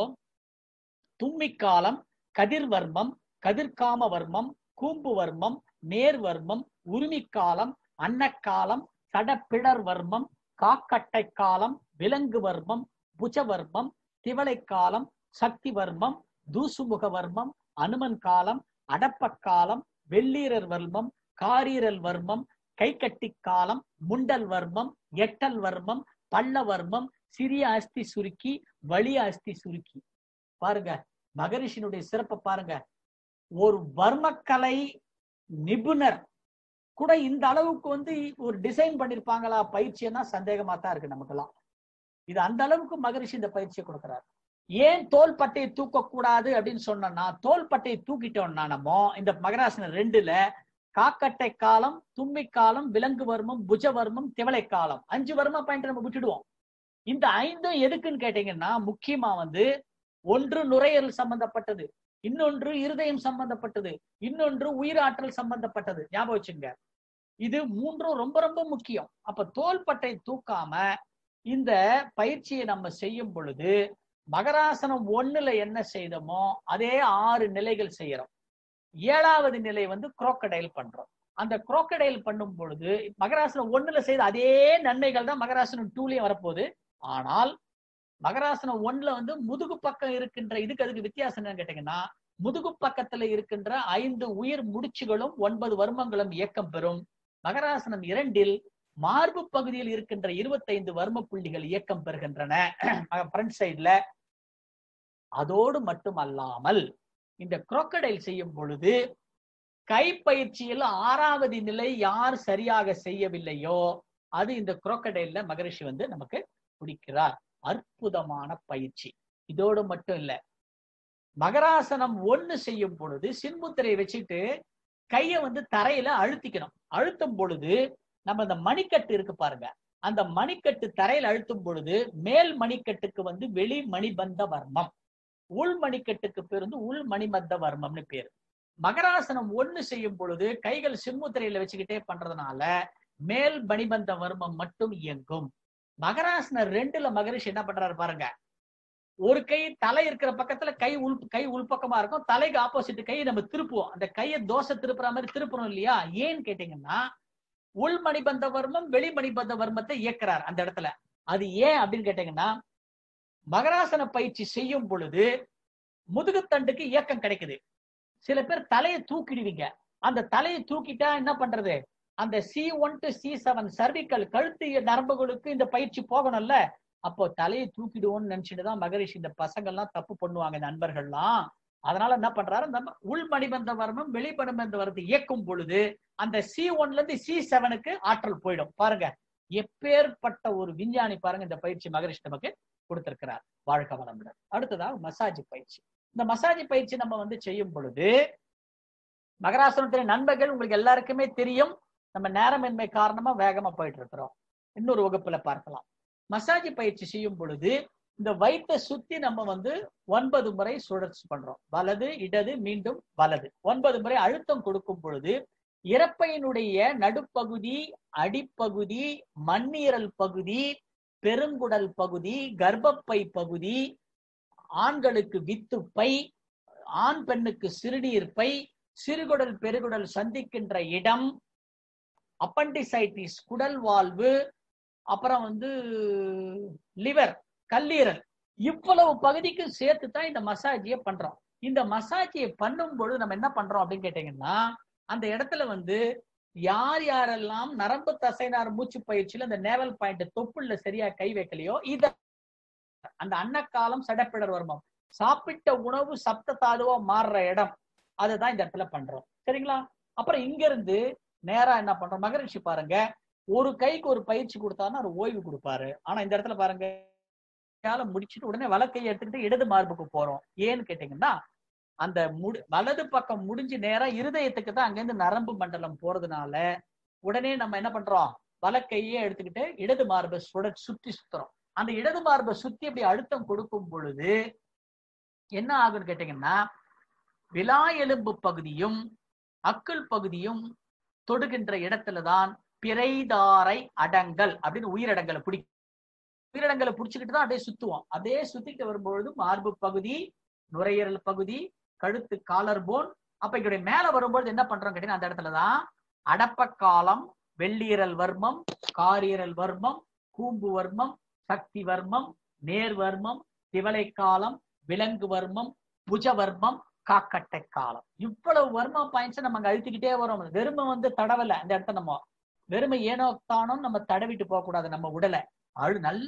தும்மிக்காலம் கதிர்வர்மம் கதிர்காம வர்மம் கூம்பு வர்மம் நேர்வர்மம் உரிமிக்காலம் அன்னக்காலம் சடப்பிடர் வர்மம் காக்கட்டை காலம் விலங்கு வர்மம் புஜவர்மம் திவளை காலம் சக்தி வர்மம் தூசுமுக வர்மம் அனுமன் காலம் அடப்பக்காலம் வெள்ளீரர் வர்மம் காரீரல் வர்மம் கைகட்டி காலம் முண்டல் வர்மம் எட்டல் வர்மம் பள்ள வர்மம் சிறிய அஸ்தி சுருக்கி வலிய அஸ்தி சுருக்கி பாருங்க மகரிஷினுடைய சிறப்பை பாருங்க ஒரு வர்மக்கலை நிபுணர் கூட இந்த அளவுக்கு வந்து ஒரு டிசைன் பண்ணிருப்பாங்களா பயிற்சின்னா சந்தேகமா தான் இருக்கு நமக்கெல்லாம் இது அந்த அளவுக்கு மகரிஷி இந்த பயிற்சியை கொடுக்கிறார் ஏன் தோள்பட்டையை தூக்க கூடாது அப்படின்னு சொன்னோம்னா தோள்பட்டையை தூக்கிட்டோம்னா நம்ம இந்த மகராசன ரெண்டுல காக்கட்டை காலம் தும்மி காலம் விலங்கு வர்மம் புஜ வர்மம் திவளை காலம் அஞ்சு வர்ம பாயிண்ட் நம்ம விட்டுடுவோம் இந்த ஐந்தும் எதுக்குன்னு கேட்டீங்கன்னா முக்கியமா வந்து ஒன்று நுரையீரல் சம்பந்தப்பட்டது இன்னொன்று இருதயம் சம்பந்தப்பட்டது இன்னொன்று உயிராற்றல் சம்பந்தப்பட்டது ஞாபகம் வச்சுங்க இது மூன்றும் ரொம்ப ரொம்ப முக்கியம் அப்ப தோள்பட்டை தூக்காம இந்த பயிற்சியை நம்ம செய்யும் பொழுது மகராசனம் ஒண்ணுல என்ன செய்தோமோ அதே ஆறு நிலைகள் செய்யறோம் ஏழாவது நிலை வந்து குரோக்கடைல் பண்றோம் அந்த குரோக்கடைல் பண்ணும் பொழுது மகராசனம் ஒண்ணுல செய்த அதே நன்மைகள் தான் மகராசனம் டூலயும் வரப்போகுது ஆனால் மகராசனம் ஒண்ணுல வந்து முதுகு பக்கம் இருக்கின்ற இதுக்கு அதுக்கு வித்தியாசம் என்னன்னு கேட்டீங்கன்னா முதுகு பக்கத்துல இருக்கின்ற ஐந்து உயிர் முடிச்சுகளும் ஒன்பது வர்மங்களும் இயக்கம் பெறும் மகராசனம் இரண்டில் மார்பு பகுதியில் இருக்கின்ற இருபத்தைந்து வர்ம புள்ளிகள் இயக்கம் பெறுகின்றன ஃப்ரண்ட் சைட்ல அதோடு மட்டுமல்லாமல் இந்த குரோக்கடைல் செய்யும் பொழுது கைப்பயிற்சியில் ஆறாவது நிலை யார் சரியாக செய்யவில்லையோ அது இந்த குரோக்கடைல்ல மகரிஷி வந்து நமக்கு பிடிக்கிறார் அற்புதமான பயிற்சி இதோடு மட்டும் இல்ல மகராசனம் ஒண்ணு செய்யும் பொழுது சின்முத்திரையை வச்சுட்டு கைய வந்து தரையில அழுத்திக்கணும் அழுத்தும் பொழுது நம்ம இந்த மணிக்கட்டு இருக்கு பாருங்க அந்த மணிக்கட்டு தரையில் அழுத்தும் பொழுது மேல் மணிக்கட்டுக்கு வந்து வெளி மணிபந்த வர்மம் உள் மணிக்கட்டுக்கு பேர் வந்து உள் மணிபந்த வர்மம்னு பேரு மகராசனம் ஒண்ணு செய்யும் பொழுது கைகள் சின்முத்திரையில வச்சுக்கிட்டே பண்றதுனால மேல் மணிபந்த வர்மம் மட்டும் இயங்கும் மகராசனம் ரெண்டுல மகரிஷி என்ன பண்றாரு பாருங்க ஒரு கை தலை இருக்கிற பக்கத்துல கை உள் கை உள்பக்கமா இருக்கும் தலைக்கு ஆப்போசிட் கை நம்ம திருப்புவோம் அந்த கையை தோசை திருப்புற மாதிரி திருப்புறோம் இல்லையா ஏன்னு கேட்டீங்கன்னா உள் மணிபந்த வர்மம் வெளி மணிபந்த வர்மத்தை இயக்குறார் அந்த இடத்துல அது ஏன் அப்படின்னு கேட்டீங்கன்னா மகராசன பயிற்சி செய்யும் பொழுது முதுகுத்தண்டுக்கு இயக்கம் கிடைக்குது சில பேர் தலையை தூக்கிடுவீங்க அந்த தலையை தூக்கிட்டா என்ன பண்றது அந்த C one to C seven cervical கழுத்து நரம்புகளுக்கு இந்த பயிற்சி போகணும்ல அப்போ தலையை தூக்கிடுவோம்னு நினைச்சிட்டு தான் மகரிஷி இந்த பசங்கள்லாம் தப்பு பண்ணுவாங்க இந்த நண்பர்கள்லாம் அதனால என்ன பண்றாரு நம்ம உள் மணிபந்த வர்மம் வெளி மணிபந்த வரத்தை இயக்கும் பொழுது அந்த சி ஒன்ல இருந்து சி செவனுக்கு ஆற்றல் போயிடும் பாருங்க எப்பேற்பட்ட ஒரு விஞ்ஞானி பாருங்க இந்த பயிற்சி மகரிஷி நமக்கு கொடுத்திருக்கிறார் வாழ்க்கை வளமுடன் அடுத்ததாக மசாஜ் பயிற்சி இந்த மசாஜ் பயிற்சி நம்ம வந்து செய்யும் பொழுது மகராசனத்தின் நண்பர்கள் உங்களுக்கு எல்லாருக்குமே தெரியும் நம்ம நேரமின்மை காரணமா வேகமா போயிட்டு இருக்கிறோம் இன்னொரு வகுப்புல பார்க்கலாம் மசாஜ் பயிற்சி செய்யும் பொழுது இந்த வயிற்றை சுத்தி நம்ம வந்து ஒன்பது முறை சுழற்சி பண்றோம் வலது இடது மீண்டும் வலது ஒன்பது முறை அழுத்தம் கொடுக்கும் பொழுது இறப்பையினுடைய நடுப்பகுதி அடிப்பகுதி மண்ணீரல் பகுதி பெருங்குடல் பகுதி கர்ப்பப்பை பகுதி ஆண்களுக்கு வித்துப்பை ஆண் பெண்ணுக்கு சிறுநீர் பை சிறுகுடல் பெருகுடல் சந்திக்கின்ற இடம் அப்பண்டிசைட்டிஸ் குடல் வாழ்வு அப்புறம் வந்து லிவர் கல்லீரல் இவ்வளவு பகுதிக்கு சேர்த்து தான் இந்த மசாஜியை பண்றோம் இந்த மசாஜியை பண்ணும் பொழுது நம்ம என்ன பண்றோம் அப்படின்னு கேட்டீங்கன்னா அந்த இடத்துல வந்து யார் யாரெல்லாம் நரம்பு தசைனார் மூச்சு பயிற்சியில அந்த நேவல் பாயிண்ட் தொப்புள்ள சரியா கை வைக்கலையோ இத அந்த அன்னக்காலம் சடப்பிடர் வருமம் சாப்பிட்ட உணவு சப்த தாதுவா மாறுற இடம் அதுதான் இந்த இடத்துல பண்றோம் சரிங்களா அப்புறம் இங்க இருந்து நேரா என்ன பண்றோம் மகரிஷி பாருங்க ஒரு கைக்கு ஒரு பயிற்சி கொடுத்தாருன்னா ஒரு ஓய்வு கொடுப்பாரு ஆனா இந்த இடத்துல பாருங்க கையால முடிச்சுட்டு உடனே வலக்கையை எடுத்துக்கிட்டு இடது மார்புக்கு போறோம் ஏன்னு கேட்டீங்கன்னா அந்த முடி வலது பக்கம் முடிஞ்சு நேரா இருதயத்துக்கு தான் அங்கிருந்து நரம்பு மண்டலம் போறதுனால உடனே நம்ம என்ன பண்றோம் வலக்கையே எடுத்துக்கிட்டு இடது மார்பை சுட சுத்தி சுத்துறோம் அந்த இடது மார்பை சுத்தி அப்படி அழுத்தம் கொடுக்கும் பொழுது என்ன ஆகும்னு கேட்டீங்கன்னா விலா எலும்பு பகுதியும் அக்குள் பகுதியும் தொடுகின்ற இடத்துலதான் பிறைதாரை அடங்கல் அப்படின்னு உயிரடங்கலை பிடி உயிரிடங்களை பிடிச்சுக்கிட்டு தான் அப்படியே சுத்துவோம் அப்படியே சுத்திட்டு வரும்பொழுது மார்பு பகுதி நுரையீரல் பகுதி கழுத்து காலர் போன் அப்ப இங்க மேல வரும்பொழுது என்ன பண்றோம் கேட்டீங்கன்னா அந்த இடத்துலதான் அடப்ப காலம் வெள்ளீரல் வர்மம் காரியரல் வர்மம் கூம்பு வர்மம் சக்தி வர்மம் நேர் வர்மம் திவலை காலம் விலங்கு வர்மம் புஜவர்மம் காக்கட்டை காலம் இவ்வளவு வர்ம பாயிண்ட்ஸ் நம்ம அங்க அழுத்திக்கிட்டே வரோம் வெறுமை வந்து தடவல அந்த இடத்த நம்ம வெறுமை ஏனோ தானோம் நம்ம தடவிட்டு போக கூடாது நம்ம உடலை அழு நல்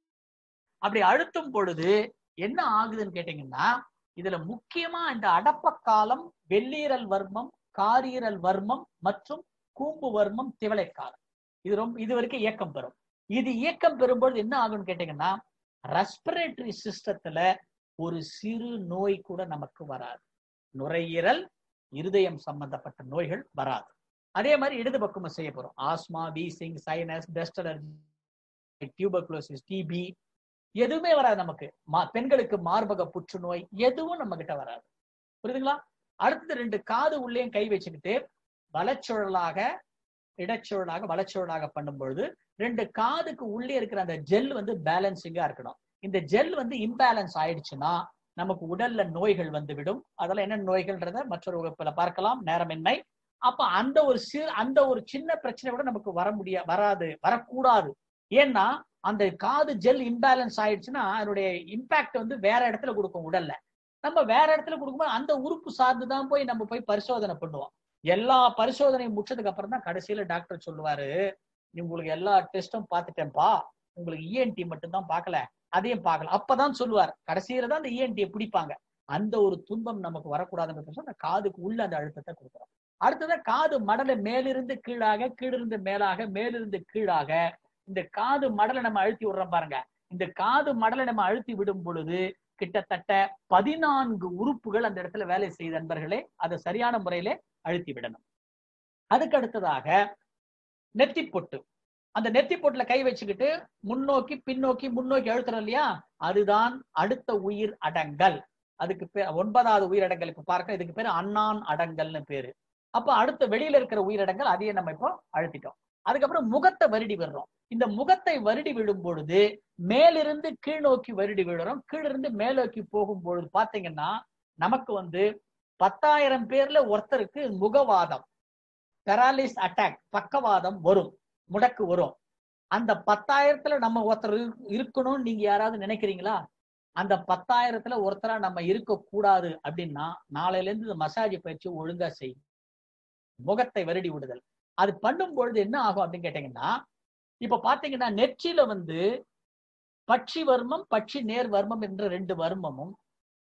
அப்படி அழுத்தும் பொழுது என்ன ஆகுதுன்னு கேட்டீங்கன்னா இதுல முக்கியமா இந்த அடப்ப காலம் வெள்ளீரல் வர்மம் காரீரல் வர்மம் மற்றும் கூம்பு வர்மம் திவலை காலம் இது ரொம்ப இது வரைக்கும் இயக்கம் பெறும் இது இயக்கம் பெறும்பொழுது என்ன ஆகும்னு கேட்டீங்கன்னா ரெஸ்பிரேட்டரி சிஸ்டத்துல ஒரு சிறு நோய் கூட நமக்கு வராது நுரையீரல் இருதயம் சம்பந்தப்பட்ட நோய்கள் வராது அதே மாதிரி இடது பக்கமும் செய்ய போறோம் asthma wheezing sinus dust allergy tuberculosis TB எதுவுமே வராது நமக்கு மா- பெண்களுக்கு மார்பக புற்றுநோய் எதுவும் நம்ம கிட்ட வராது புரியுதுங்களா அடுத்தது ரெண்டு காது உள்ளேயும் கை வச்சுக்கிட்டு வலச்சுழலாக இடச்சுழலாக வலச்சுழலாக பண்ணும் பொழுது ரெண்டு காதுக்கு உள்ளே இருக்கிற அந்த ஜெல் வந்து பேலன்சிங்கா இருக்கணும் இந்த ஜெல் வந்து இம்பேலன்ஸ் ஆயிடுச்சுன்னா நமக்கு உடல்ல நோய்கள் வந்து விடும் அதெல்லாம் என்ன நோய்கள்ன்றத மற்றொரு வகுப்புல பார்க்கலாம் நேரமின்மை அப்ப அந்த ஒரு சிறு அந்த ஒரு சின்ன பிரச்சனை கூட நமக்கு வர முடிய வராது வரக்கூடாது ஏன்னா அந்த காது ஜெல் இம்பேலன்ஸ் ஆயிடுச்சுன்னா அதனுடைய இம்பாக்ட் வந்து வேற இடத்துல கொடுக்கும் உடல்ல நம்ம வேற இடத்துல கொடுக்கும்போது அந்த உறுப்பு சார்ந்து தான் போய் நம்ம போய் பரிசோதனை பண்ணுவோம் எல்லா பரிசோதனையும் முடிச்சதுக்கு அப்புறம் தான் கடைசியில டாக்டர் சொல்லுவாரு "நீ உங்களுக்கு எல்லா டெஸ்டும் பார்த்துட்டேன்ப்பா உங்களுக்கு இஎன்டி மட்டும் தான் பார்க்கல அதையும் பார்க்கல அப்பதான் சொல்லுவார் கடைசியில தான் அந்த இஎன்டியை பிடிப்பாங்க அந்த ஒரு துன்பம் நமக்கு வரக்கூடாதுன்னு அந்த காதுக்கு உள்ள அந்த அழுத்தத்தை கொடுக்குறோம் அடுத்தது காது மடலை மேலிருந்து கீழாக கீழிருந்து மேலாக மேலிருந்து கீழாக இந்த காது மடலை நம்ம அழுத்தி விடுறோம் பாருங்க இந்த காது மடலை நம்ம அழுத்தி விடும் பொழுது கிட்டத்தட்ட பதினான்கு உறுப்புகள் அந்த இடத்துல வேலை செய்த நண்பர்களே அதை சரியான முறையில அழுத்தி விடணும் அதுக்கு அடுத்ததாக நெத்தி பொட்டு அந்த நெத்தி பொட்டுல கை வச்சுக்கிட்டு முன்னோக்கி பின்னோக்கி முன்னோக்கி அழுத்துறோம் இல்லையா அதுதான் அடுத்த உயிர் அடங்கல் அதுக்கு பேர் ஒன்பதாவது உயிரடங்கல் இப்ப பார்க்க இதுக்கு பேரு அண்ணான் அடங்கல்னு பேரு அப்ப அடுத்த வெளியில இருக்கிற உயிரிடங்கள் அதையே நம்ம இப்போ அழுத்திட்டோம் அதுக்கப்புறம் முகத்தை வருடி விடுறோம் இந்த முகத்தை வருடி விடும் பொழுது மேலிருந்து கீழ் நோக்கி வருடி விடுறோம் கீழிருந்து மேலோக்கி போகும் பொழுது பாத்தீங்கன்னா நமக்கு வந்து பத்தாயிரம் பேர்ல ஒருத்தருக்கு முகவாதம் பெராலிஸ் அட்டாக் பக்கவாதம் வரும் முடக்கு வரும் அந்த பத்தாயிரத்துல நம்ம ஒருத்தர் இரு- இருக்கணும்னு நீங்க யாராவது நினைக்கிறீங்களா அந்த பத்தாயிரத்துல ஒருத்தரா நம்ம இருக்க கூடாது அப்படின்னா நாளையில இருந்து இந்த மசாஜ் பயிற்சி ஒழுங்கா செய் முகத்தை வருடி விடுதல் அது பண்ணும் பொழுது என்ன ஆகும் அப்படின்னு கேட்டீங்கன்னா இப்ப பாத்தீங்கன்னா நெற்றியில வந்து பட்சி வர்மம் பட்சி நேர் வர்மம் என்ற ரெண்டு வர்மமும்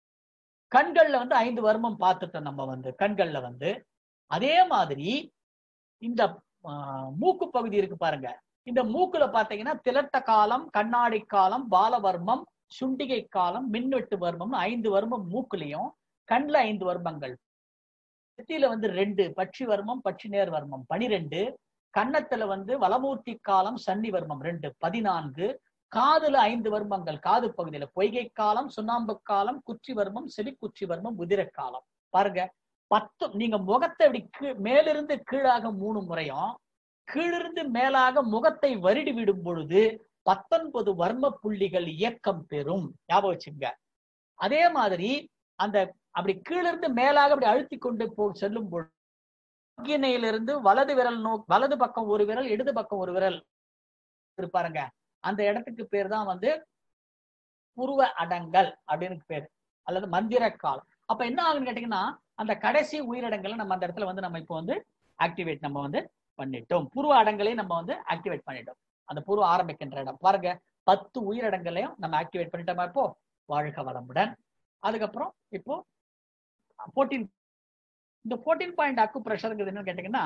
கண்கள்ல வந்து ஐந்து வர்மம் பார்த்துட்டோம் நம்ம வந்து கண்கள்ல வந்து அதே மாதிரி இந்த ஆஹ், மூக்கு பகுதி இருக்கு பாருங்க இந்த மூக்குல பாத்தீங்கன்னா திலட்ட காலம் கண்ணாடி காலம் பாலவர்மம் சுண்டிகை காலம் மின்வெட்டு வர்மம் ஐந்து வர்மம் மூக்குலயும் கண்ல ஐந்து வர்மங்கள் நெத்தியில வந்து ரெண்டு பட்சி வர்மம் பட்சி நேர் வர்மம் பனிரெண்டு கன்னத்துல வந்து வலமூர்த்தி காலம் சன்னி வர்மம் ரெண்டு பதினான்கு காதுல ஐந்து வர்மங்கள் காது பகுதியில பொய்கை காலம் சுண்ணாம்பு காலம் குச்சி வர்மம் செவிக்குச்சி வர்மம் உதிர காலம் பாருங்க பத்து நீங்க முகத்தை இப்படி கீழ் மேலிருந்து கீழாக மூணு முறையும் கீழிருந்து மேலாக முகத்தை வருடி விடும் பொழுது பத்தொன்பது வர்ம புள்ளிகள் இயக்கம் பெறும் ஞாபகம் வச்சுங்க அதே மாதிரி அந்த அப்படி கீழிருந்து மேலாக அப்படி அழுத்தி கொண்டு போ செல்லும் பொழுது இருந்து வலது விரல் நோ வலது பக்கம் ஒரு விரல் இடது பக்கம் ஒரு விரல் இருப்பாருங்க அந்த இடத்துக்கு பேர் தான் வந்து புருவ அடங்கல் அப்படின்னு பேர் அல்லது மந்திர காலம் அப்ப என்ன ஆகுன்னு கேட்டீங்கன்னா அந்த கடைசி உயிரிடங்களை நம்ம அந்த இடத்துல வந்து நம்ம இப்போ வந்து ஆக்டிவேட் நம்ம வந்து பண்ணிட்டோம் பூர்வ அடங்கலை நம்ம வந்து ஆக்டிவேட் பண்ணிட்டோம் அந்த பூர்வ ஆரம்பிக்கின்ற இடம் பாருங்க பத்து உயிரிடங்களையும் நம்ம ஆக்டிவேட் பண்ணிட்டோமா இப்போ வாழ்க வளமுடன் அதுக்கப்புறம் இப்போ போர்டீன் இந்த போர்டீன் பாயிண்ட் அக்கு பிரஷருங்கிறது என்னன்னு கேட்டீங்கன்னா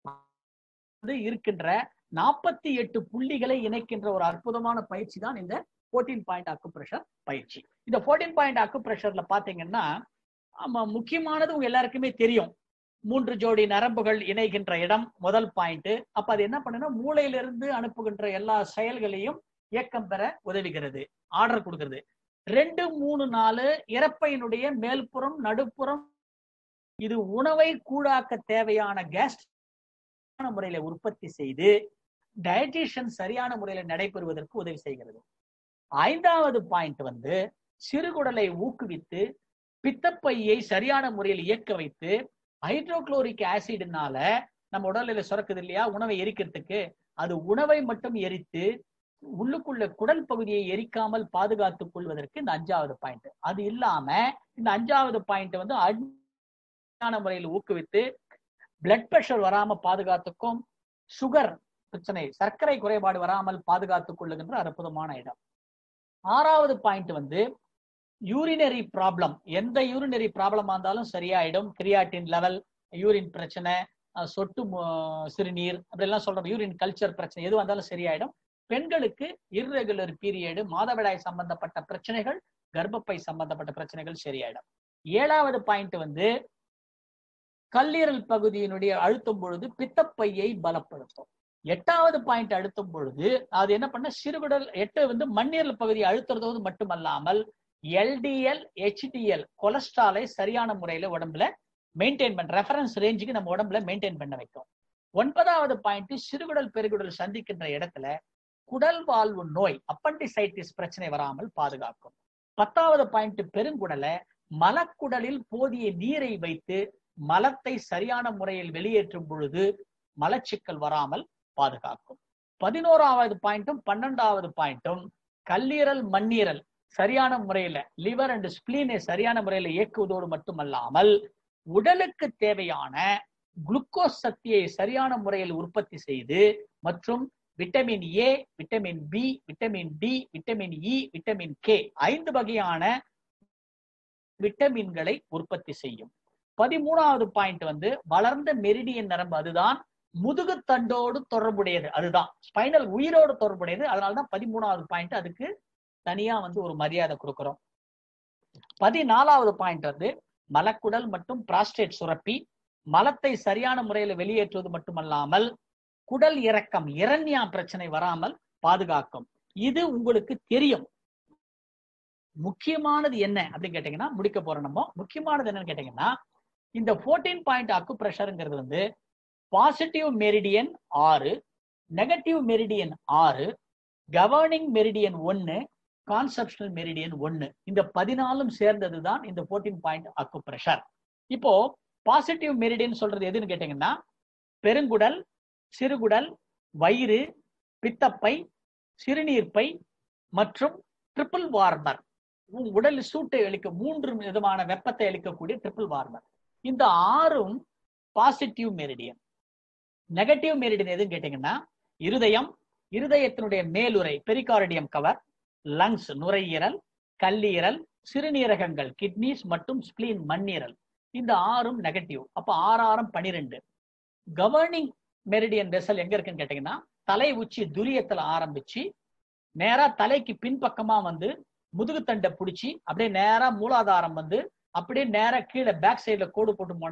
அது இருக்கின்ற நாற்பத்தி எட்டு புள்ளிகளை இணைக்கின்ற ஒரு அற்புதமான பயிற்சி தான் இந்த போர்டீன் பாயிண்ட் அக்கு பிரஷர் பயிற்சி இந்த போர்டீன் பாயிண்ட் அக்கு பிரஷர்ல பாத்தீங்கன்னா ஆமா முக்கியமானது உங்க எல்லாருக்குமே தெரியும் மூன்று ஜோடி நரம்புகள் இணைகின்ற இடம் முதல் பாயிண்ட் அப்ப அது என்ன பண்ணுன்னா மூளையிலிருந்து அனுப்புகின்ற எல்லா செயல்களையும் இயக்கம் பெற உதவுகிறது ஆர்டர் கொடுக்கிறது ரெண்டு மூணு நாலு இறப்பையினுடைய மேல்புறம் நடுப்புறம் இது உணவை கூழாக்க தேவையான கேஸ் முறையில உற்பத்தி செய்து டயட்டிஷன் சரியான முறையில நடைபெறுவதற்கு உதவி செய்கிறது ஐந்தாவது பாயிண்ட் வந்து சிறுகுடலை ஊக்குவித்து பித்தப்பையை சரியான முறையில் இயக்க வைத்து ஹைட்ரோகுளோரிக் ஆசிட்னால நம்ம உடலில் சுரக்குது இல்லையா உணவை எரிக்கிறதுக்கு அது உணவை மட்டும் எரித்து உள்ளுக்குள்ள குடல் பகுதியை எரிக்காமல் பாதுகாத்துக் கொள்வதற்கு இந்த அஞ்சாவது பாயிண்ட் அது இல்லாம இந்த அஞ்சாவது பாயிண்ட் வந்து சரியான முறையில் ஊக்குவித்து பிளட் பிரஷர் வராம பாதுகாத்துக்கும் சுகர் பிரச்சனை சர்க்கரை குறைபாடு வராமல் பாதுகாத்துக் கொள்ளுகின்ற அற்புதமான இடம் ஆறாவது பாயிண்ட் வந்து யூரினரி ப்ராப்ளம் எந்த யூரினரி ப்ராப்ளமா இருந்தாலும் சரியாயிடும் கிரியாட்டின் லெவல் யூரின் பிரச்சனை சொட்டு சிறுநீர் அப்படிலாம் சொல்றோம் யூரின் கல்ச்சர் பிரச்சனை எது வந்தாலும் சரியாயிடும் பெண்களுக்கு இர்ரெகுலர் பீரியடு மாதவிடாய் சம்பந்தப்பட்ட பிரச்சனைகள் கர்ப்பப்பை சம்பந்தப்பட்ட பிரச்சனைகள் சரியாயிடும் ஏழாவது பாயிண்ட் வந்து கல்லீரல் பகுதியினுடைய அழுத்தும் பொழுது பித்தப்பையை பலப்படுத்தும் எட்டாவது பாயிண்ட் அழுத்தும் பொழுது அது என்ன பண்ண சிறுகுடல் எட்டு வந்து மண்ணீரல் பகுதியை அழுத்துறது மட்டுமல்லாமல் எல்டிஎல் ஹெச்டிஎல் கொலஸ்ட்ராலை சரியான முறையில உடம்புல மெயின்டைன் பண்ண ரெஃபரன்ஸ் ரேஞ்சுக்கு நம்ம உடம்புல மெயின்டைன் பண்ண வைக்கும் ஒன்பதாவது பாயிண்ட் சிறுகுடல் பெருகுடல் சந்திக்கின்ற இடத்துல குடல் வாழ்வு நோய் அப்பண்டிசைட்டிஸ் பிரச்சனை வராமல் பாதுகாக்கும் பத்தாவது பாயிண்ட் பெருங்குடலை மலக்குடலில் போதிய நீரை வைத்து மலத்தை சரியான முறையில் வெளியேற்றும் பொழுது மலச்சிக்கல் வராமல் பாதுகாக்கும் பதினோராவது பாயிண்ட்டும் பன்னெண்டாவது பாயிண்ட்டும் கல்லீரல் மண்ணீரல் சரியான முறையில லிவர் அண்ட் ஸ்பிளீனை சரியான முறையில இயக்குவதோடு மட்டுமல்லாமல் உடலுக்கு தேவையான குளுக்கோஸ் சக்தியை சரியான முறையில் உற்பத்தி செய்து மற்றும் vitamin A vitamin B vitamin D vitamin E vitamin K ஐந்து வகையான விட்டமின்களை உற்பத்தி செய்யும் பதிமூணாவது பாயிண்ட் வந்து வளர்ந்த மெரிடியன் நரம்பு அதுதான் முதுகு தண்டோடு தொடர்புடையது அதுதான் ஸ்பைனல் உயிரோடு தொடர்புடையது அதனாலதான் பதிமூணாவது பாயிண்ட் அதுக்கு தனியா வந்து ஒரு மரியாதை கொடுக்கிறோம் பதினாலாவது பாயிண்ட் வந்து மலக்குடல் மற்றும் பிராஸ்டேட் சுரப்பி மலத்தை சரியான முறையில வெளியேற்றுவது மட்டுமல்லாமல் குடல் இறக்கம் இரண்யா பிரச்சனை வராமல் பாதுகாக்கும் இது உங்களுக்கு தெரியும் முக்கியமானது என்ன அப்படின்னு கேட்டீங்கன்னா முடிக்க போறோம் நம்ம முக்கியமானது என்னன்னு கேட்டீங்கன்னா இந்த போர்டீன் பாயிண்ட் அக்கு பிரஷருங்கிறது வந்து பாசிட்டிவ் மெரிடியன் ஆறு நெகட்டிவ் மெரிடியன் ஆறு கவர்னிங் மெரிடியன் ஒன்னு கான்செப்ஷனல் மெரிடியன் ஒன்னு இந்த பதினாலும் சேர்ந்தது தான் இந்த போர்டீன் பாயிண்ட் அக்கு பிரஷர் இப்போ பாசிட்டிவ் மெரிடியன் சொல்றது எதுன்னு கேட்டீங்கன்னா பெருங்குடல் சிறுகுடல் வயிறு பித்தப்பை சிறுநீர்ப்பை மற்றும் ட்ரிபிள் வார்மர் உடல் சூட்டை அளிக்க மூன்று விதமான வெப்பத்தை அளிக்கக்கூடிய ட்ரிபிள் வார்மர் இந்த ஆறும் பாசிட்டிவ் மெரிடியன் நெகட்டிவ் மெரிடியன் எதுன்னு கேட்டீங்கன்னா இருதயம் இருதயத்தினுடைய மேலுரை பெரிகார்டியம் கவர் லங்ஸ் நுரையீரல் கல்லீரல் சிறுநீரகங்கள் கிட்னிஸ் மற்றும் ஸ்பிளீன் மண்ணீரல் இந்த ஆறும் நெகட்டிவ் அப்ப ஆறு ஆறும் பனிரெண்டு கவர்னிங் மெரிடியன் வெசல் எங்க இருக்குன்னு கேட்டீங்கன்னா தலை உச்சி துரியத்துல ஆரம்பிச்சு நேரா தலைக்கு பின்பக்கமா வந்து முதுகுத்தண்டை பிடிச்சி அப்படியே நேரா மூலாதாரம் வந்து அப்படியே நேரா கீழே பேக் சைடுல கோடு போட்டு போனா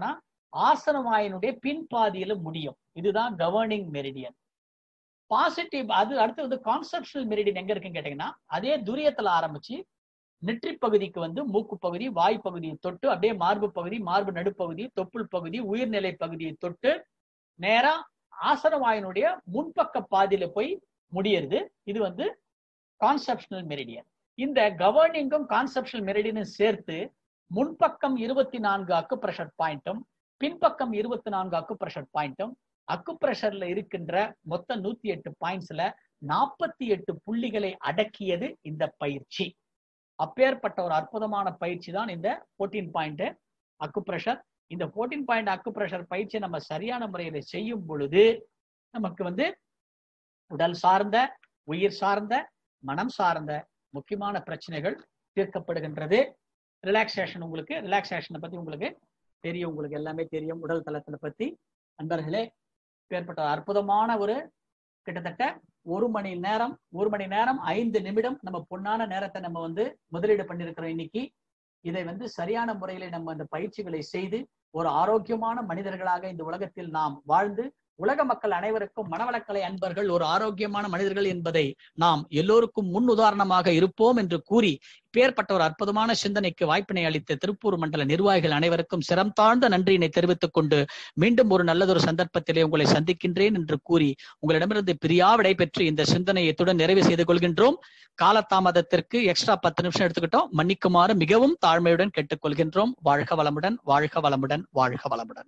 ஆசனவாயினுடைய பின்பாதியில முடியும் இதுதான் கவர்னிங் மெரிடியன் பாசிட்டிவ் அது அடுத்து வந்து கான்செப்ஷனல் மெரிடியன் எங்க இருக்குன்னு கேட்டீங்கன்னா அதே துரியத்துல ஆரம்பிச்சு நெற்றி பகுதிக்கு வந்து மூக்கு பகுதி வாய் பகுதியை தொட்டு அப்படியே மார்பு பகுதி மார்பு நடுப்பகுதி தொப்புள் பகுதி உயிர்நிலை பகுதியை தொட்டு நேரா ஆசனவாயினுடைய முன்பக்க பாதியில போய் முடியறது இது வந்து கான்செப்ஷனல் மெரிடியன் இந்த கவர்னிங்கும் கான்செப்ஷனல் மெரிடியனும் சேர்த்து முன்பக்கம் இருபத்தி நான்கு அக்கு பிரஷர் பாயிண்ட்டும் பின்பக்கம் இருபத்தி நான்கு அக்கு பிரஷர் பாயிண்ட்டும் அக்கு பிரஷர்ல இருக்கின்ற மொத்த நூத்தி எட்டு பாயிண்ட்ஸ்ல நாற்பத்தி எட்டு புள்ளிகளை அடக்கியது இந்த பயிற்சி அப்பேற்பட்ட ஒரு அற்புதமான பயிற்சி தான் இந்த போர்டீன் பாயிண்ட் அக்கு பிரஷர் இந்த போர்டீன் பாயிண்ட் அக்கு பிரஷர் பயிற்சியை நம்ம சரியான முறையில செய்யும் பொழுது நமக்கு வந்து உடல் சார்ந்த உயிர் சார்ந்த மனம் சார்ந்த முக்கியமான பிரச்சனைகள் தீர்க்கப்படுகின்றது ரிலாக்ஸேஷன் உங்களுக்கு ரிலாக்ஸேஷனை பத்தி உங்களுக்கு தெரியும் உங்களுக்கு எல்லாமே தெரியும் உடல் தளத்துல பத்தி நண்பர்களே ஏற்பட்ட அற்புதமான ஒரு கிட்டத்தட்ட ஒரு மணி நேரம் ஒரு மணி நேரம் ஐந்து நிமிடம் நம்ம பொன்னான நேரத்தை நம்ம வந்து முதலீடு பண்ணிருக்கிறோம் இன்னைக்கு இதை வந்து சரியான முறையில நம்ம அந்த பயிற்சிகளை செய்து ஒரு ஆரோக்கியமான மனிதர்களாக இந்த உலகத்தில் நாம் வாழ்ந்து உலக மக்கள் அனைவருக்கும் மனவளக்கலை அன்பர்கள் ஒரு ஆரோக்கியமான மனிதர்கள் என்பதை நாம் எல்லோருக்கும் முன் உதாரணமாக இருப்போம் என்று கூறி பேர்பட்ட ஒரு அற்புதமான சிந்தனைக்கு வாய்ப்பினை அளித்த திருப்பூர் மண்டல நிர்வாகிகள் அனைவருக்கும் சிரம் தாழ்ந்த நன்றியினை தெரிவித்துக் கொண்டு மீண்டும் ஒரு நல்லதொரு சந்தர்ப்பத்திலே உங்களை சந்திக்கின்றேன் என்று கூறி உங்களிடமிருந்து பிரியா விடை பெற்று இந்த சிந்தனையை இத்துடன் நிறைவு செய்து கொள்கின்றோம் காலதாமதத்திற்கு எக்ஸ்ட்ரா பத்து நிமிஷம் எடுத்துக்கிட்டோம் மன்னிக்குமாறு மிகவும் தாழ்மையுடன் கேட்டுக்கொள்கின்றோம் வாழ்க வளமுடன் வாழ்க வளமுடன் வாழ்க வளமுடன்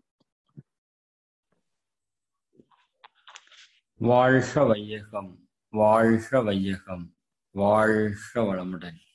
வாழ்க வையகம் வாழ்க வையகம் வாழ்க வளமுடன்